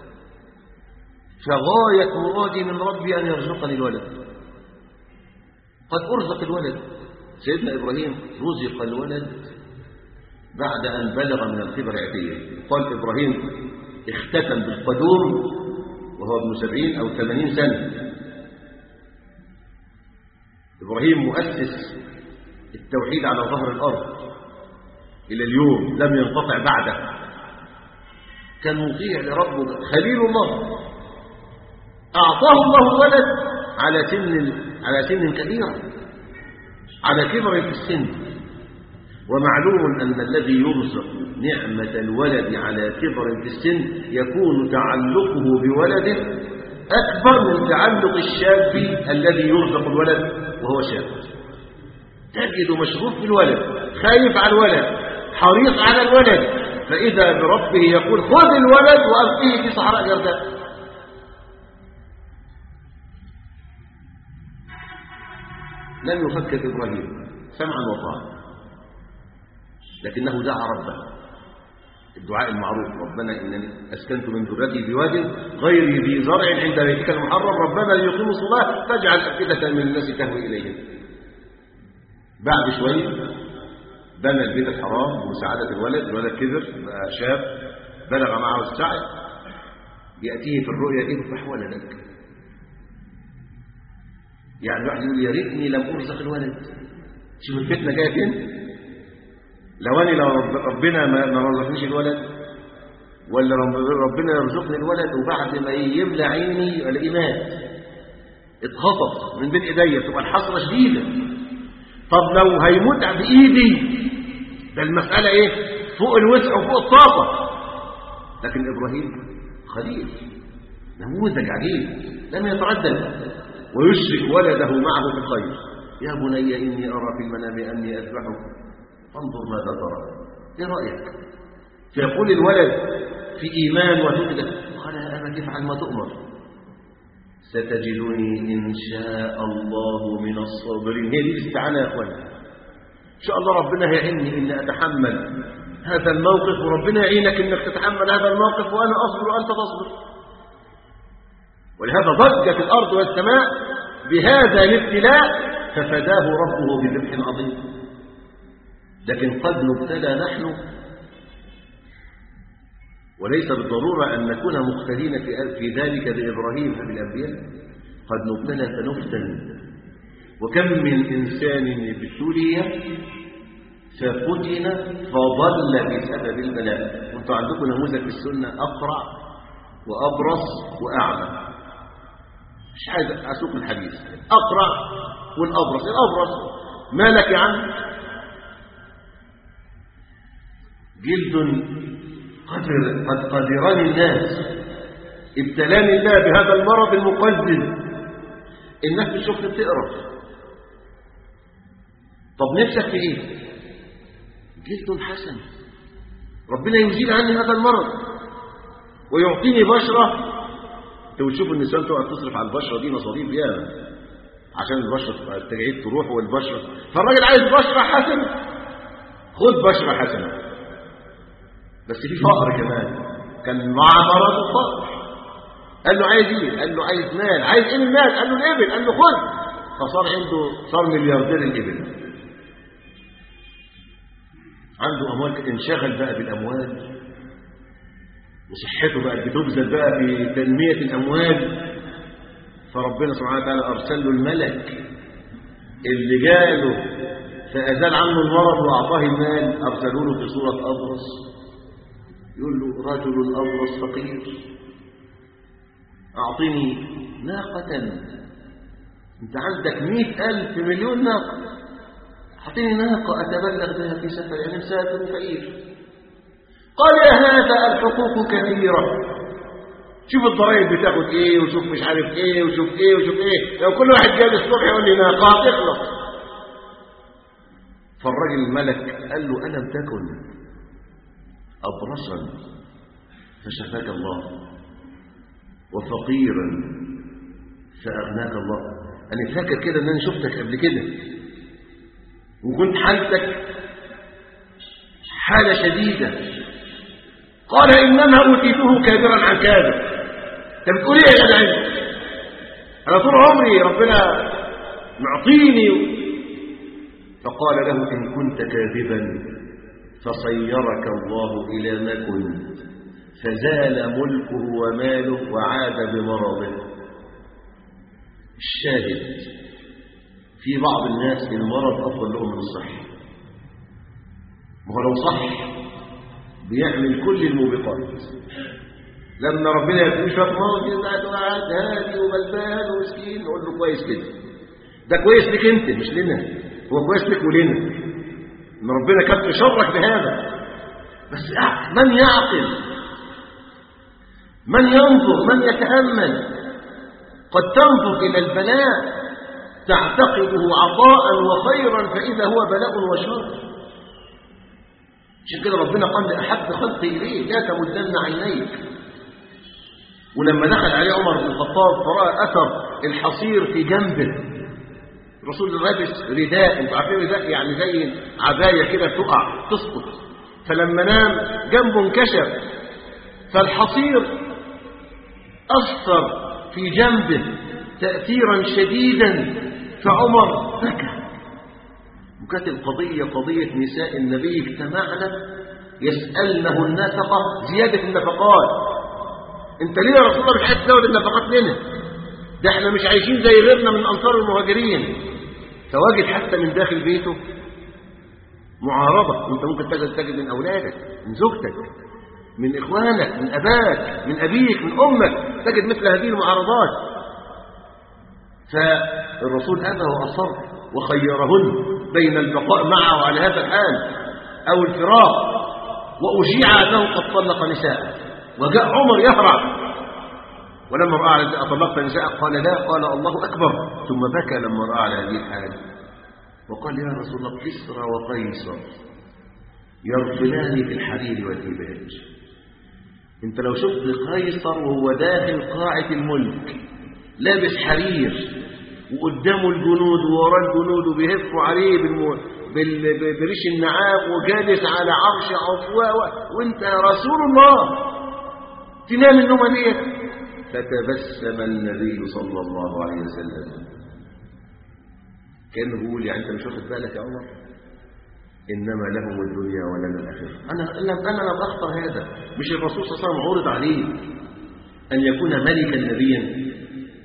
فغاية مرادي من ربي أن يرزقني الولد قد أرزق الولد سيدنا إبراهيم رزق الولد بعد أن بلغ من الكبر عتيه قال إبراهيم اختتم بالقدوم وهو ابن سبعين أو ثمانين سنة إبراهيم مؤسس التوحيد على ظهر الأرض إلى اليوم لم ينقطع بعده كان مطيع لربه خليل الله أعطاه الله ولد على سن على سن كبيرة على كبر في السن ومعلوم أن الذي يرزق نعمة الولد على كبر في السن يكون تعلقه بولده أكبر من تعلق الشاب الذي يرزق الولد وهو شاب تجد مشغوف بالولد خايف على الولد حريص على الولد فإذا بربه يقول خذ الولد وألقيه في صحراء جرداء لم يفكر إبراهيم سمعا وطاعة لكنه دعا ربه الدعاء المعروف ربنا إنني أسكنت من ذريتي بواد غير ذي زرع عند بيتك المحرم ربنا ليقيموا الصلاة فاجعل أفئدة من الناس تهوي إليهم بعد شوية بنى البيت الحرام بمساعدة الولد الولد كبر بقى شاب بلغ معه السعي يأتيه في الرؤيا اذبح ولدك يعني الواحد يقول يا ريتني لم أرزق الولد شوف الفتنة جاية فين لو أنا لو ربنا ما ما رزقنيش الولد ولا ربنا يرزقني الولد وبعد ما يملى عيني الاقيه مات اتخطف من بين ايديا تبقى الحسره شديده طب لو هيموت بايدي ده المساله ايه فوق الوسع وفوق الطاقه لكن ابراهيم خليل نموذج عجيب لم يتردد ويشرك ولده معه في الخير يا بني اني ارى في المنام اني اذبحك فانظر ماذا ترى ايه رايك فيقول الولد في ايمان وتؤدى قال يا ابت افعل ما تؤمر ستجدني ان شاء الله من الصابرين هي دي الاستعانه يا اخوان ان شاء الله ربنا هيعني اني اتحمل هذا الموقف وربنا يعينك انك تتحمل هذا الموقف وانا اصبر وانت تصبر ولهذا ضجت الارض والسماء بهذا الابتلاء ففداه ربه بذبح عظيم لكن قد نبتلى نحن وليس بالضرورة أن نكون مختلين في في ذلك بإبراهيم فبالأنبياء قد نبتلى فنفتن وكم من إنسان ابتلي ففتن فضل بسبب البلاء وانتم عندكم نموذج في السنة أقرع وأبرص وأعمى مش عايز أسوق الحديث أقرع والأبرص الأبرص مالك يا عم جلد قدر قد قدرني الناس ابتلاني الله بهذا المرض المقزز الناس بتشوفني بتقرف طب نفسك في ايه جلد حسن ربنا يزيل عني هذا المرض ويعطيني بشرة انت بتشوف النسوان تقعد تصرف على البشرة دي مصاريف ياما عشان البشرة التجاعيد تروح والبشرة فالراجل عايز بشرة حسنة خد بشرة حسنة بس في فقر كمان كان مع مرض الفقر قال له عايز ايه قال له عايز مال عايز ايه المال قال له الابل قال له خد فصار عنده صار ملياردير الابل عنده اموال انشغل بقى بالاموال وصحته بقت بتبذل بقى في تنميه الاموال فربنا سبحانه وتعالى ارسل له الملك اللي جاله فازال عنه المرض واعطاه المال ارسلوا له في صوره ابرص يقول له رجل أبرص فقير أعطني ناقة أنت عندك مئة ألف مليون ناقة أعطني ناقة أتبلغ بها في سفر يعني مسافر فقير قال يا هذا الحقوق كثيرة شوف الضرائب بتاخد ايه وشوف مش عارف ايه وشوف ايه وشوف ايه لو كل واحد جاي الصبح يقول لي ناقات اخلص فالراجل الملك قال له ألم تكن أبرصا فشفاك الله وفقيرا فأغناك الله أنا فاكر كده أن أنا شفتك قبل كده وكنت حالتك حالة شديدة قال إنما أوتيته كابرا عن كابر أنت بتقول إيه يا جدع أنا طول عمري ربنا معطيني فقال له إن كنت كاذبا فصيرك الله إلى ما كنت فزال ملكه وماله وعاد بمرضه الشاهد في بعض الناس المرض أفضل لهم من الصحة ما هو لو صح بيعمل كل الموبقات لما ربنا يكون شوية مرض يبقى قاعد هادي وغلبان ومسكين نقول له كويس كده ده كويس لك انت مش لنا هو كويس لك ولنا ان ربنا كان يشرك بهذا بس من يعقل من ينظر من يتامل قد تنظر الى البلاء تعتقده عطاء وخيرا فاذا هو بلاء وشر عشان كده ربنا قال لاحب خلقي اليه لا تمدن عينيك ولما دخل عليه عمر بن الخطاب فراى اثر الحصير في جنبه الرسول لابس رداء انتوا عارفين رداء يعني زي عبايه كده تقع تسقط فلما نام جنبه انكشف فالحصير اثر في جنبه تاثيرا شديدا فعمر بكى وكانت القضيه قضيه نساء النبي اجتمعنا يسالنه النفقه زياده النفقات انت ليه يا رسول الله مش عايز تزود النفقات لنا ده احنا مش عايشين زي غيرنا من انصار المهاجرين فواجد حتى من داخل بيته معارضة وانت ممكن تجد تجد من أولادك من زوجتك من إخوانك من أباك من أبيك من أمك تجد مثل هذه المعارضات فالرسول أبى وأصر وخيرهن بين البقاء معه على هذا الحال أو الفراق وأشيع أنه قد طلق نساءه وجاء عمر يهرع ولما رأى على أطلقت نساء قال لا قال الله أكبر ثم بكى لما رأى على هذه الحال وقال يا رسول الله كسرى وقيصر يرفلان في الحرير والديباج انت لو شفت قيصر وهو داخل قاعة الملك لابس حرير وقدامه الجنود ووراه الجنود وبيهفوا عليه بالمو... بال... بريش النعام وجالس على عرش عفواء وانت يا رسول الله تنام النومه ديت فتبسم النبي صلى الله عليه وسلم كان بيقول يعني انت مش واخد بالك يا عمر انما لهم الدنيا ولنا الاخره انا لم انا لم اختر هذا مش الرسول صلى الله عليه وسلم عرض عليه ان يكون ملكا نبيا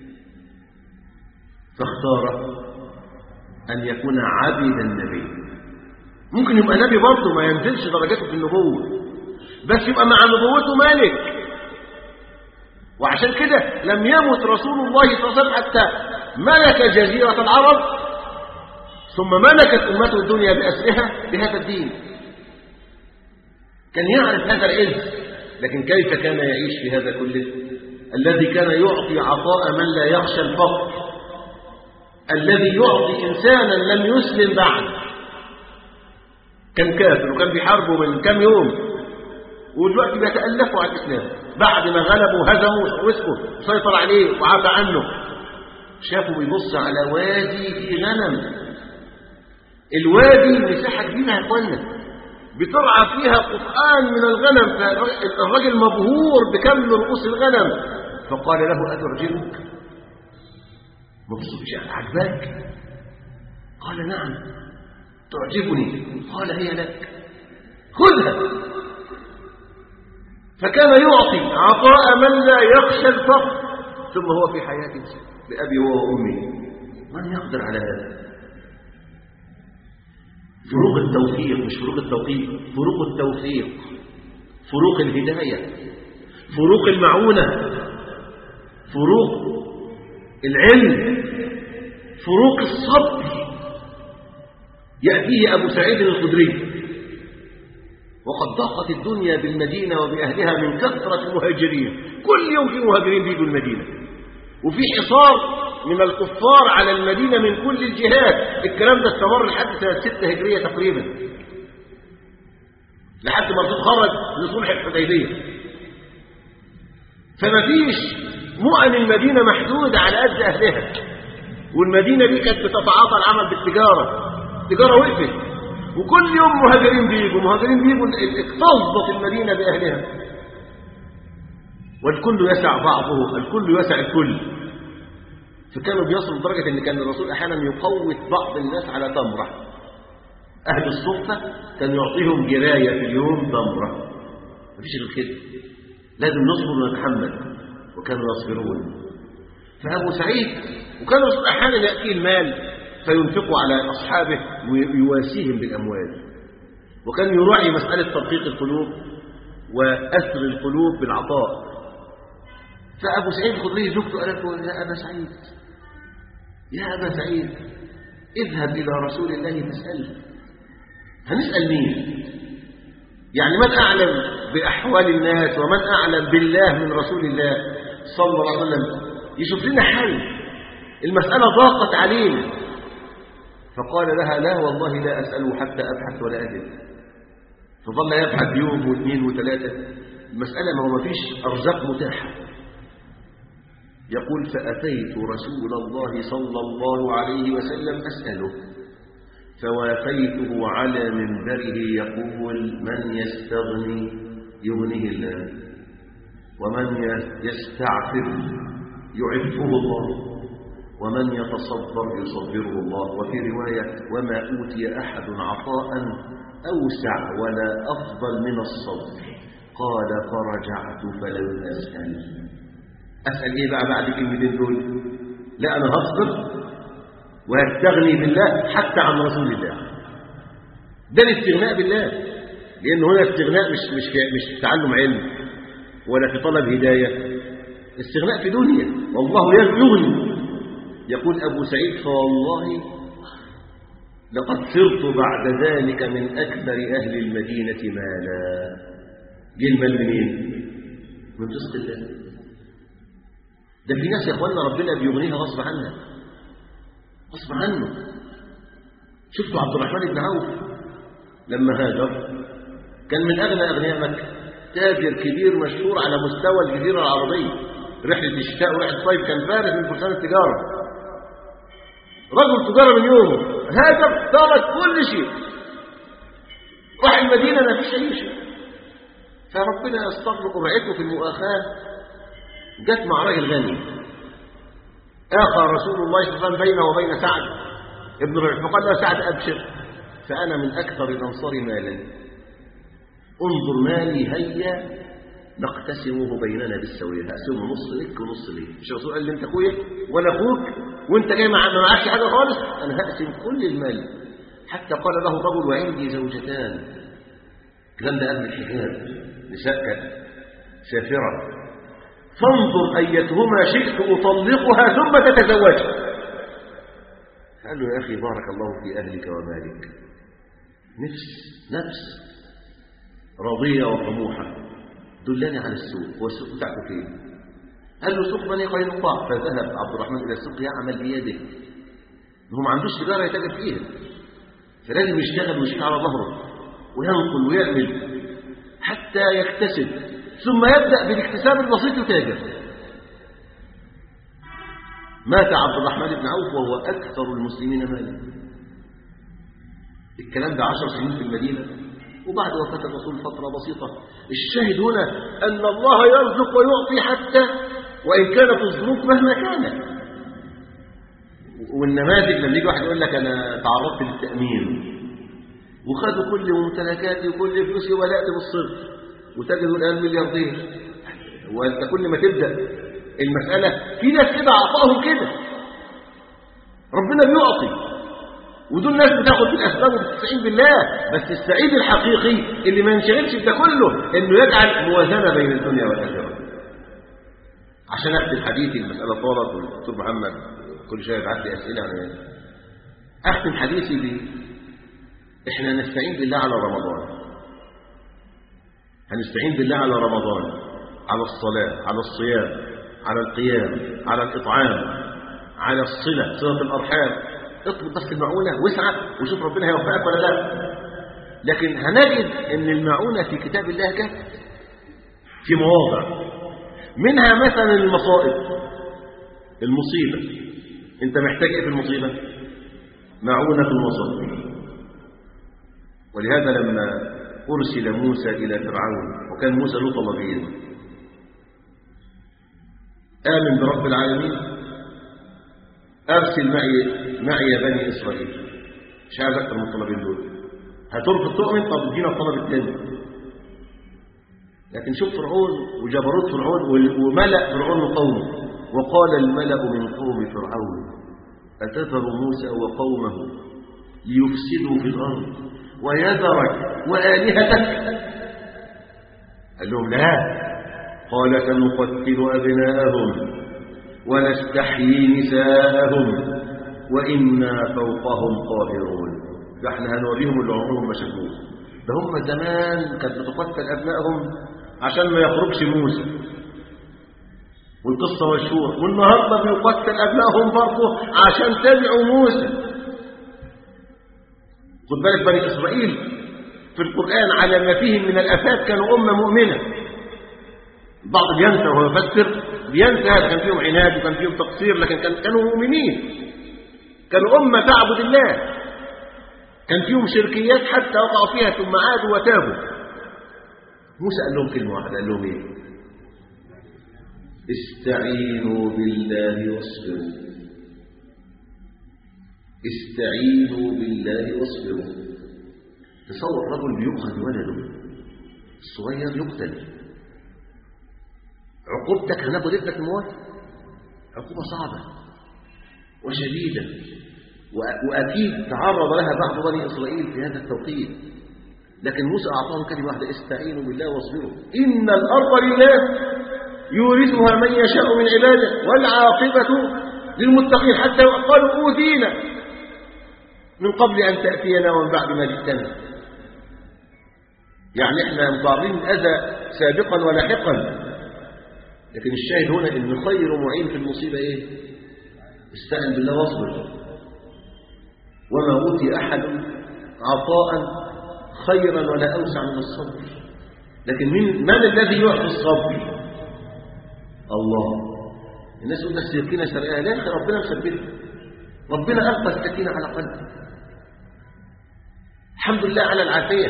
فاختار ان يكون عبدا نبيا ممكن يبقى نبي برضه ما ينزلش درجاته في النبوه بس يبقى مع نبوته ملك وعشان كده لم يمت رسول الله صلى الله عليه وسلم حتى ملك جزيرة العرب ثم ملكت أمته الدنيا بأسرها بهذا الدين كان يعرف هذا العز لكن كيف كان يعيش في هذا كله الذي كان يعطي عطاء من لا يخشى الفقر الذي يعطي إنسانا لم يسلم بعد كان كافر وكان بيحاربه من كم يوم ودلوقتي بيتألفوا على الإسلام بعد ما غلبوا وهزموا ومسكوا وسيطر عليه وعفى عنه شافوا بيبص على وادي فيه غنم الوادي مساحة كبيرة يا اخوانا بترعى فيها قطآن من الغنم فالرجل مبهور بكم رؤوس الغنم فقال له أتعجبك مبسوط شيء عجبك قال نعم تعجبني قال هي لك خذها فكان يعطي عطاء من لا يخشى الفقر ثم هو في حياته بأبي وأمي من يقدر على هذا فروق التوفيق مش فروق التوقيت فروق التوفيق فروق الهداية فروق المعونة فروق العلم فروق الصبر يأتيه أبو سعيد الخدري وقد ضاقت الدنيا بالمدينة وبأهلها من كثرة المهاجرين كل يوم في مهاجرين بيجوا المدينة وفي حصار من الكفار على المدينة من كل الجهات الكلام ده استمر لحد سنة 6 هجرية تقريبا لحد ما الرسول خرج لصلح الحديبية فما فيش مؤن المدينة محدودة على قد أهلها والمدينة دي كانت بتتعاطى العمل بالتجارة التجارة وقفت وكل يوم مهاجرين بيجوا مهاجرين بيجوا اكتظت المدينة بأهلها والكل يسع بعضه الكل يسع الكل فكانوا بيصلوا لدرجة ان كان الرسول احيانا يقوت بعض الناس على تمرة اهل الصفة كان يعطيهم جراية في اليوم تمرة مفيش غير كده لازم نصبر ونتحمل وكانوا يصبرون فابو سعيد وكان الرسول احيانا ياتيه المال فينفقوا على اصحابه ويواسيهم بالاموال وكان يراعي مساله ترقيق القلوب واثر القلوب بالعطاء فأبو سعيد الخدري زوجته قالت له يا أبا سعيد يا أبا سعيد اذهب إلى رسول الله فاسأله هنسأل مين يعني من أعلم بأحوال الناس ومن أعلم بالله من رسول الله صلى الله عليه وسلم يشوف لنا حل المسألة ضاقت علينا فقال لها لا والله لا أسأله حتى أبحث ولا أجد فظل يبحث يوم واثنين وثلاثة المسألة ما هو ما فيش أرزاق متاحة يقول فأتيت رسول الله صلى الله عليه وسلم أسأله فوافيته على منبره يقول من يستغني يغنيه الله ومن يستعفف يعفه الله ومن يتصبر يصبره الله وفي رواية وما أوتي أحد عطاء أوسع ولا أفضل من الصبر قال فرجعت فلم أسأل أسأل إيه بقى بعد كلمتين دول لا أنا هصبر ويستغني بالله حتى عن رسول الله ده الاستغناء بالله لأن هنا استغناء مش مش في مش في تعلم علم ولا في طلب هداية استغناء في دنيا والله يغني يقول أبو سعيد فوالله لقد صرت بعد ذلك من أكثر أهل المدينة مالا جه المال منين؟ من رزق الله ده في ناس يا اخوانا ربنا بيغنيها غصب عنها غصب عنه شفتوا عبد الرحمن بن عوف لما هاجر كان من أغنى أغنياء مكة تاجر كبير مشهور على مستوى الجزيرة العربية رحلة الشتاء ورحلة الصيف كان فارس من فرسان التجارة رجل تجارة من يومه هاجر ترك كل شيء راح المدينة ما فيش أي شيء فربنا يستغرق رعيته في المؤاخاة جت مع راجل غني آخى رسول الله صلى الله عليه وسلم بينه وبين سعد ابن ربيع فقال له سعد أبشر فأنا من أكثر الأنصار مالا انظر مالي هيا نقتسمه بيننا بالسوية هقسمه نص لك ونص لي مش الرسول قال لي انت اخويا وانا اخوك وانت جاي مع ما معكش حاجه خالص انا هقسم كل المال حتى قال له رجل وعندي زوجتان الكلام ده قبل الحجاب نساء كانت سافره فانظر ايتهما شئت اطلقها ثم تتزوجها قال له يا اخي بارك الله في اهلك ومالك نفس نفس راضيه وطموحه دلني على السوق هو السوق بتاعته فين قال له سوق بني قينقاع فذهب عبد الرحمن الى السوق يعمل بيده هو ما عندوش تجاره يتاجر فيها فلازم يشتغل ويشتغل على ظهره وينقل ويعمل حتى يكتسب ثم يبدا بالاكتساب البسيط يتاجر مات عبد الرحمن بن عوف وهو اكثر المسلمين مالا الكلام ده عشر سنين في المدينه وبعد وفاة الرسول فترة بسيطة الشاهد هنا أن الله يرزق ويعطي حتى وإن كانت الظروف مهما كانت والنماذج لما يجي واحد يقول لك أنا تعرضت للتأمين وخدوا كل ممتلكاتي وكل فلوسي وبدأت بالصفر وتجد الآن ملياردير وأنت كل ما تبدأ المسألة في ناس كده عطاهم كده ربنا بيعطي ودول ناس بتاخد بالاسباب وبتستعين بالله بس السعيد الحقيقي اللي ما ينشغلش بده كله انه يجعل موازنه بين الدنيا والاخره عشان اختم حديثي المساله طالت والدكتور محمد كل شويه يبعت لي اسئله عن اختم حديثي ب احنا نستعين بالله على رمضان هنستعين بالله على رمضان على الصلاه على الصيام على القيام على الاطعام على الصله صله الارحام اطلب بس المعونة واسعى وشوف ربنا هيوفقك ولا لا لكن هنجد ان المعونة في كتاب الله جت في مواضع منها مثلا المصائب المصيبة انت محتاج ايه في المصيبة معونة وصبر ولهذا لما أرسل موسى إلى فرعون وكان موسى له طلبين آمن برب العالمين أرسل معي معي بني إسرائيل مش عايز أكتر من الطلبين دول هترفض تؤمن طب ادينا الطلب الثاني لكن شوف فرعون وجبروت فرعون وملأ فرعون قومه وقال الملأ من قوم فرعون أتذر موسى وقومه ليفسدوا في الأرض ويذرك وآلهتك قال لهم لا قال سنقتل أبناءهم ونستحيي نساءهم وإنا فوقهم قاهرون ده احنا هنوريهم اللي عمرهم ما شافوه ده هم زمان كانت بتقتل ابنائهم عشان ما يخرجش موسى والقصه مشهوره والنهارده بيقتل ابنائهم برضه عشان تبعوا موسى خد بالك بني اسرائيل في القران على ما فيهم من الافات كانوا امه مؤمنه بعض بينسى وهو يفسر بينسى هذا كان فيهم عناد وكان فيهم تقصير لكن كان كانوا مؤمنين كانوا امه تعبد الله كان فيهم شركيات حتى وقعوا فيها ثم عادوا وتابوا موسى قال لهم كلمة واحدة قال لهم ايه استعينوا بالله واصبروا استعينوا بالله واصبروا تصور رجل بيؤخذ ولده الصغير يقتل عقوبتك هناخد ابنك الموت عقوبة صعبة وشديدة وأكيد تعرض لها بعض بني إسرائيل في هذا التوقيت لكن موسى أعطاهم كلمة واحدة استعينوا بالله واصبروا إن الأرض لله يورثها من يشاء من عباده والعاقبة للمتقين حتى قالوا أوذينا من قبل أن تأتينا ومن بعد ما جئتنا يعني احنا متعرضين الأذى سابقا ولاحقا لكن الشاهد هنا ان خير معين في المصيبة ايه استعن بالله واصبر وما أوتي أحد عطاء خيرا ولا أوسع من الصبر لكن من, من الذي يعطي الصبر الله الناس يقول السكينة سرقها لا أخي ربنا مثبتها ربنا ألقى السكينة على قلبه الحمد لله على العافية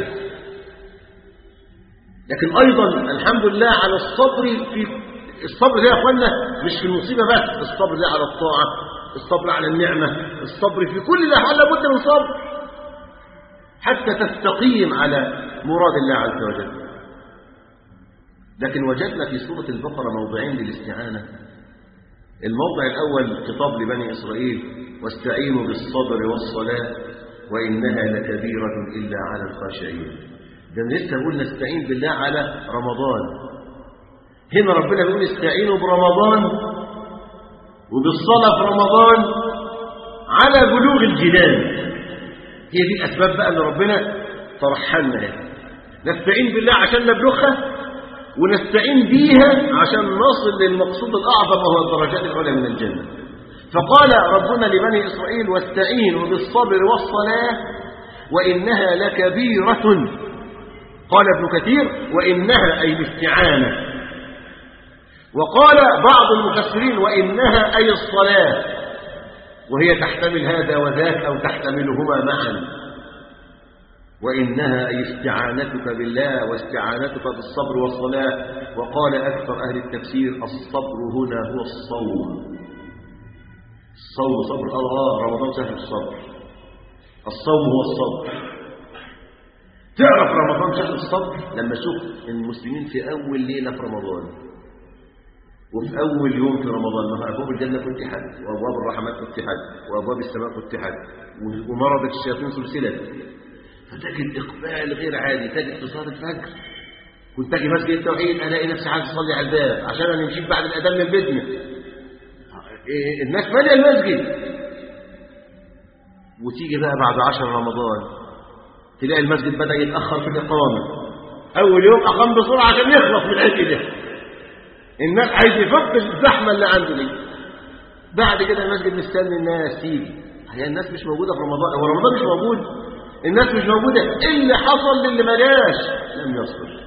لكن أيضا الحمد لله على الصبر في الصبر ده يا أخوانا مش في المصيبة بس الصبر ده على الطاعة الصبر على النعمة الصبر في كل الأحوال لابد من صبر حتى تستقيم على مراد الله عز وجل لكن وجدنا في سورة البقرة موضعين للاستعانة الموضع الأول خطاب لبني إسرائيل واستعينوا بالصبر والصلاة وإنها لكبيرة إلا على الخاشعين ده لسه بقول نستعين بالله على رمضان هنا ربنا بيقول استعينوا برمضان وبالصلاة في رمضان على بلوغ الجنان هي دي الأسباب بقى اللي ربنا ترحلنا هنا نستعين بالله عشان نبلغها ونستعين بيها عشان نصل للمقصود الأعظم وهو الدرجات العلى من الجنة فقال ربنا لبني إسرائيل واستعينوا بالصبر والصلاة وإنها لكبيرة قال ابن كثير وإنها أي الاستعانة وقال بعض المفسرين وإنها أي الصلاة وهي تحتمل هذا وذاك أو تحتملهما معا وإنها أي استعانتك بالله واستعانتك بالصبر والصلاة وقال أكثر أهل التفسير الصبر هنا هو الصوم الصوم صبر الله رمضان شهر الصبر الصوم هو الصبر تعرف رمضان شهر الصبر لما شوف المسلمين في أول ليلة في رمضان وفي أول يوم في رمضان ما أبواب الجنة فتحت وأبواب الرحمات فتحت وأبواب السماء فتحت ومرضت الشياطين سلسلة فتجد إقبال غير عادي تجد في صلاة الفجر كنت أجي مسجد التوحيد ألاقي نفسي عايز أصلي على الباب عشان أنا مشيت بعد الأذان من بيتنا إيه الناس مالية المسجد وتيجي بقى بعد عشر رمضان تلاقي المسجد بدأ يتأخر في الإقامة أول يوم أقام بسرعة عشان يخلص من العيد ده الناس عايز يفك الزحمة اللي عنده دي بعد كده المسجد مستني الناس تيجي هي الناس مش موجودة في رمضان هو رمضان مش موجود الناس مش موجودة إيه اللي حصل للي ما جاش لم يصبر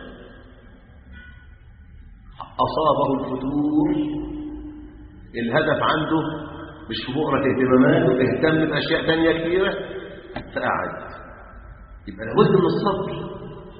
أصابه الفتور الهدف عنده مش في بؤرة اهتماماته اهتم بأشياء تانية كثيرة فقعد يبقى لابد من الصبر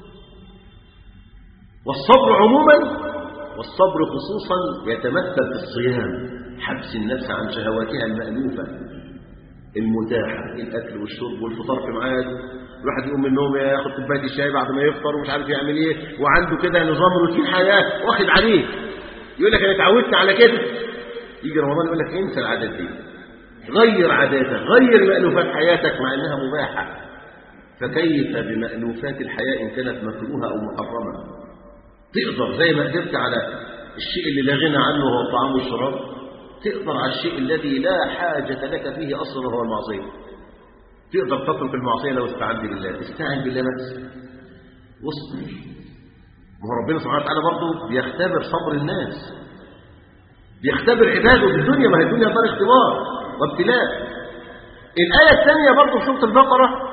والصبر عموما والصبر خصوصا يتمثل في الصيام حبس النفس عن شهواتها المألوفة المتاحة الأكل والشرب والفطار في ميعاد الواحد يقوم من النوم ياخد كوبايه الشاي بعد ما يفطر ومش عارف يعمل ايه وعنده كده نظام روتين حياه واخد عليه يقول لك انا اتعودت على كده يجي رمضان يقول لك انسى العادات دي غير عاداتك غير مألوفات حياتك مع انها مباحه فكيف بمألوفات الحياه ان كانت مكروهه او محرمه تقدر زي ما قدرت على الشيء اللي لا غنى عنه هو الطعام والشراب تقدر على الشيء الذي لا حاجة لك فيه أصلا وهو المعصية تقدر تترك المعصية لو استعنت بالله استعن بالله بس واصبر ما هو ربنا سبحانه وتعالى برضه بيختبر صبر الناس بيختبر عباده في الدنيا ما هي الدنيا دار اختبار وابتلاء الآية الثانية برضه في سورة البقرة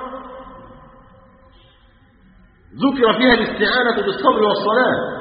ذكر فيها الاستعانة بالصبر والصلاة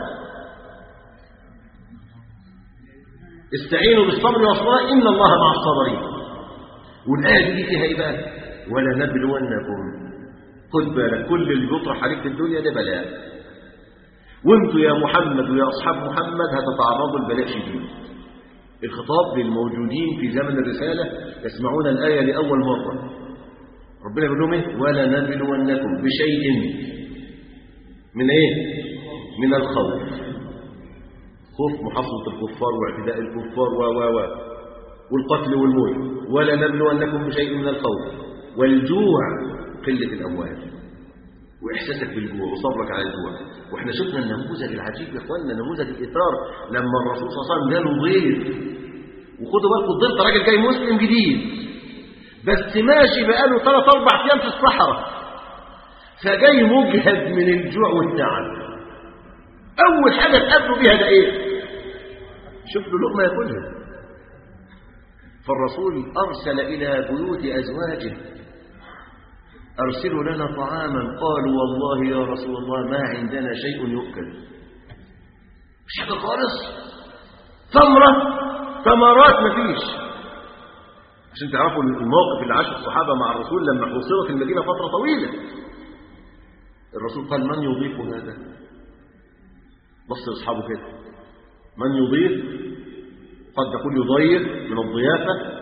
استعينوا بالصبر والصلاة إن الله مع الصابرين والآية دي فيها إيه بقى ولا نبلونكم خد بالك كل اللي بيطرح عليك في الدنيا ده بلاء وانتوا يا محمد ويا أصحاب محمد هتتعرضوا لبلاء شديد الخطاب للموجودين في زمن الرسالة يسمعون الآية لأول مرة ربنا يقول لهم ايه ولا نبلونكم بشيء من ايه من الخوف خوف محافظة الكفار واعتداء الكفار و و و والقتل والموت ولا نبلونكم بشيء من الخوف والجوع قلة الأموال وإحساسك بالجوع وصبرك على الجوع وإحنا شفنا النموذج العجيب يا إخواننا نموذج الإثار لما الرسول صلى الله عليه وسلم جاله ضيف وخدوا بالكم الضيف ده راجل جاي مسلم جديد بس ماشي بقاله ثلاث أربع أيام في الصحراء فجاي مجهد من الجوع والتعب أول حاجة تقابله بيها ده إيه؟ شوف له لقمة ياكلها فالرسول أرسل إلى بيوت أزواجه أرسلوا لنا طعاما قالوا والله يا رسول الله ما عندنا شيء يؤكل مش حاجة خالص ثمرة ثمرات مفيش عشان تعرفوا الموقف اللي عاشه الصحابة مع الرسول لما حوصرت المدينة فترة طويلة الرسول قال من يضيف هذا بص لاصحابه كده من يضيف قد تقول يضيف من الضيافة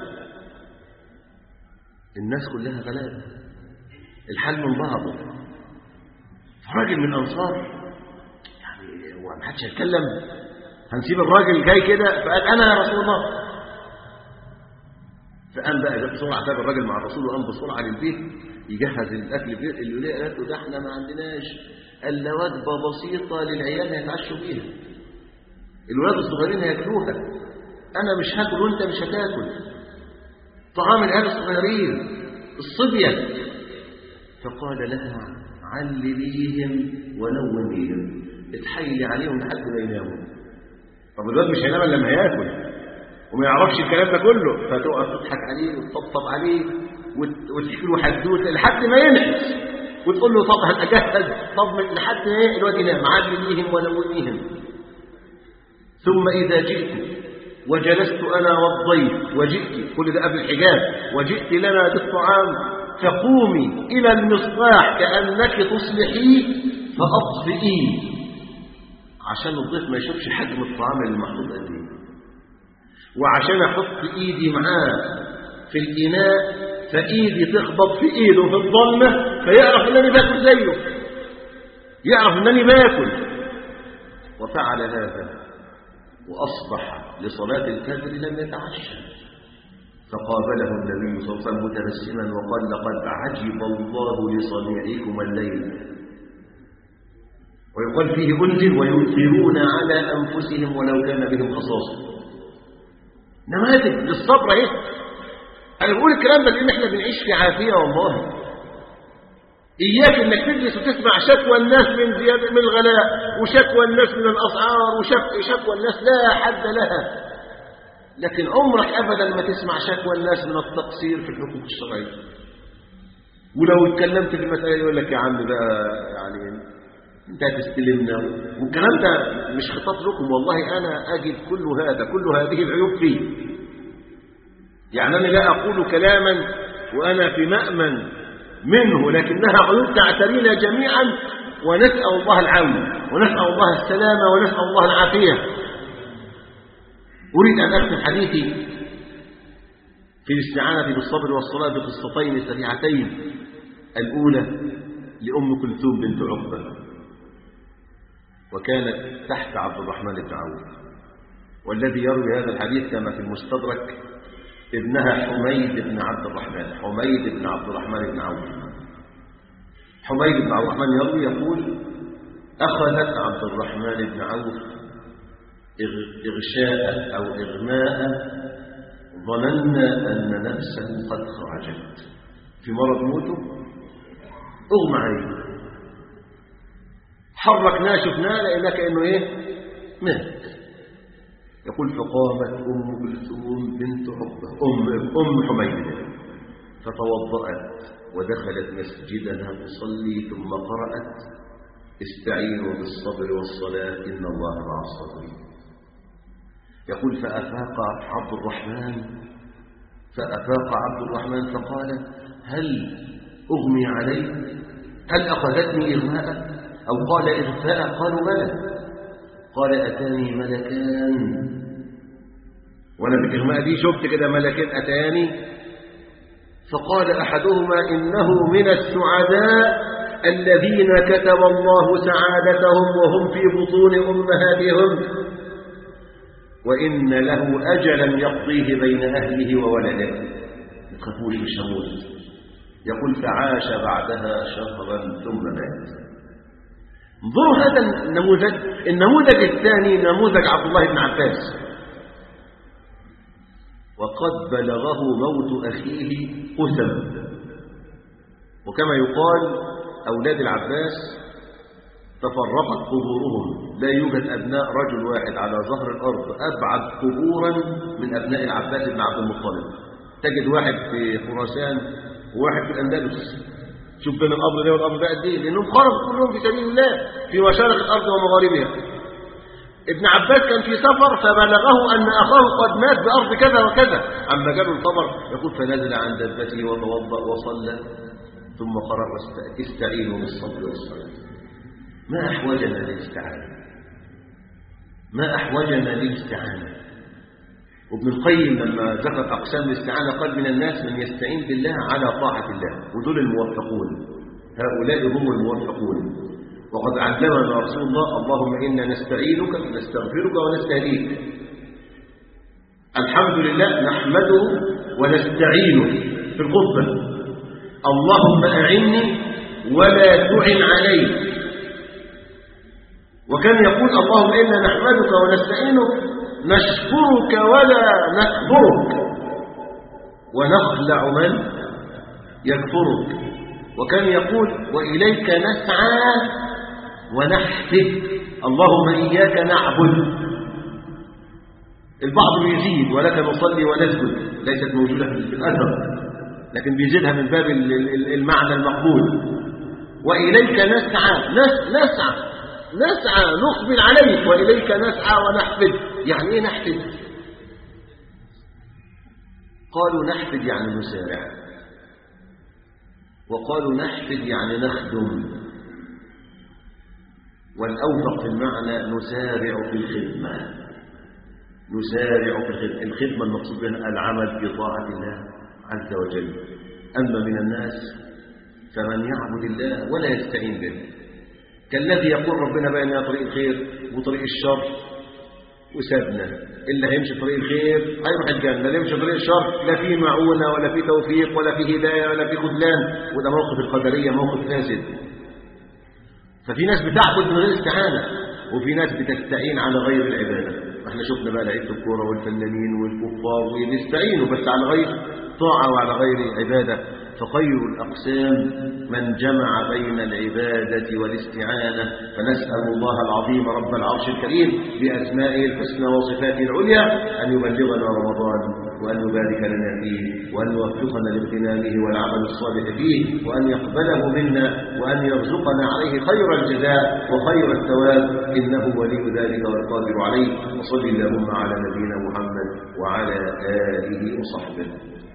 الناس كلها غلابة الحل من بعضه راجل من الأنصار يعني هو ما حدش هيتكلم هنسيب الراجل جاي كده فقال أنا يا رسول الله فقام بقى جاب بسرعة تابع الراجل مع الرسول وقام بسرعة للبيت يجهز الأكل في اللي قالت له ده احنا ما عندناش إلا وجبة بسيطة للعيال هيتعشوا بيها الولاد الصغيرين هياكلوها أنا مش هاكل وأنت مش هتاكل طعام العيال الصغيرين الصبية فقال لها علليهم ونوميهم اتحيلي عليهم لحد ما يناموا طب الواد مش هينام الا لما ياكل وما يعرفش الكلام ده كله فتقف تضحك عليه وتطبطب عليه وتحكي له حدوته لحد ما ينعس وتقول له طب هتجهز طب لحد ما ايه الواد ينام علليهم ونوميهم ثم اذا جئت وجلست انا والضيف وجئت كل ده قبل الحجاب وجئت لنا بالطعام فقومي إلى المصباح كأنك تصلحيه فأطفئيه عشان الضيف ما يشوفش حجم الطعام اللي محطوط قد ايه وعشان احط ايدي معاه في الاناء فايدي تخبط في ايده في الظلمه فيعرف انني باكل زيه يعرف انني باكل وفعل هذا واصبح لصلاه الفجر لم يتعشى فقابله النبي صلى الله عليه وسلم متبسما وقال لقد عجب الله لصنيعكم الليل ويقال فيه أنزل ويؤثرون على أنفسهم ولو كان بهم خصاصة نماذج للصبر اهي أنا بقول الكلام ده لأن احنا بنعيش في عافية والله إياك إنك تجلس وتسمع شكوى الناس من زيادة من الغلاء وشكوى الناس من الأسعار وشكوى الناس لا حد لها لكن عمرك أبدا ما تسمع شكوى الناس من التقصير في الحقوق الشرعية ولو اتكلمت في المسألة يقول لك يا عم بقى يعني انت هتستلمنا والكلام ده مش خطاب لكم والله أنا أجد كل هذا كل هذه العيوب فيه يعني أنا لا أقول كلاما وأنا في مأمن منه لكنها عيوب تعترينا جميعا ونسأل الله العون ونسأل الله السلامة ونسأل الله العافية أريد أن أختم حديثي في الاستعانة بالصبر والصلاة بقصتين سريعتين الأولى لأم كلثوم بنت عقبة وكانت تحت عبد الرحمن بن عوف والذي يروي هذا الحديث كما في المستدرك ابنها حميد بن عبد الرحمن حميد بن عبد الرحمن بن عوف حميد بن عبد الرحمن يروي يقول أخذت عبد الرحمن بن عوف إغشاء أو إغماء ظننا أن نفسه قد خرجت في مرض موته اغمى عليه حركناه شفناه لقيناه كانه ايه مات يقول فقامت ام كلثوم بنت عقبه ام ام حميد فتوضأت ودخلت مسجدها تصلي ثم قرأت استعينوا بالصبر والصلاة إن الله مع الصابرين يقول فأفاق عبد الرحمن فأفاق عبد الرحمن فقال هل أغمي علي هل أخذتني إغماء أو قال إغفاء قالوا بلى قال أتاني ملكان وأنا في الإغماء دي شفت كده ملكين أتاني فقال أحدهما إنه من السعداء الذين كتب الله سعادتهم وهم في بطون أمهاتهم وإن له أجلا يقضيه بين أهله وولده يخافوش مش هموت يقول فعاش بعدها شهرا ثم مات انظروا هذا النموذج النموذج الثاني نموذج عبد الله بن عباس وقد بلغه موت أخيه قسم وكما يقال أولاد العباس تفرقت قبورهم لا يوجد أبناء رجل واحد على ظهر الأرض أبعد قبورا من أبناء العباس بن عبد المطلب تجد واحد في خراسان وواحد في الأندلس شوف بين الأرض ده والأرض ده قد إيه لأنهم خرجوا كلهم في سبيل الله في مشارق الأرض ومغاربها ابن عباس كان في سفر فبلغه أن أخاه قد مات بأرض كذا وكذا أما جاءوا الخبر يقول فنزل عن دبته وتوضأ وصلى ثم قرأ استعينوا بالصبر والصلاة ما أحوجنا للاستعانة ما أحوجنا للاستعانة وابن القيم لما ذكر أقسام الاستعانة قال من الناس من يستعين بالله على طاعة الله ودول الموفقون هؤلاء هم الموفقون وقد علمنا رسول الله اللهم إنا نستعينك نستغفرك ونستهديك الحمد لله نحمده ونستعينه في الخطبة اللهم أعني ولا تعن علي وكان يقول اللهم إنا نحمدك ونستعينك نشكرك ولا نكفرك ونخلع من يكفرك وكان يقول وإليك نسعى ونحفد اللهم إياك نعبد البعض بيزيد ولك نصلي ونسجد ليست موجودة في الأثر لكن بيزيدها من باب المعنى المقبول وإليك نسعى نسعى نسعى نقبل عليك وإليك نسعى ونحفد يعني إيه نحفد قالوا نحفد يعني نسارع وقالوا نحفد يعني نخدم والأوفق في المعنى نسارع في الخدمة نسارع في الخدمة الخدمة المقصود بها العمل في طاعة الله عز وجل أما من الناس فمن يعبد الله ولا يستعين به كالذي يقول ربنا بقى لنا طريق الخير وطريق الشر وسابنا اللي هيمشي طريق الخير هيروح الجنة اللي يمشي طريق الشر لا فيه معونة ولا فيه توفيق ولا فيه هداية ولا فيه خذلان وده موقف القدرية موقف فاسد ففي ناس بتعبد من غير استعانة وفي ناس بتستعين على غير العبادة احنا شفنا بقى لعيبه الكوره والفنانين والكفار وبيستعينوا بس على غير طاعه وعلى غير عباده فخير الأقسام من جمع بين العبادة والاستعانة فنسأل الله العظيم رب العرش الكريم بأسمائه الحسنى وصفاته العليا أن يبلغنا رمضان وأن يبارك لنا فيه وأن يوفقنا لاغتنامه والعمل الصالح فيه وأن يقبله منا وأن يرزقنا عليه خير الجزاء وخير الثواب إنه ولي ذلك والقادر عليه وصل اللهم على نبينا محمد وعلى آله وصحبه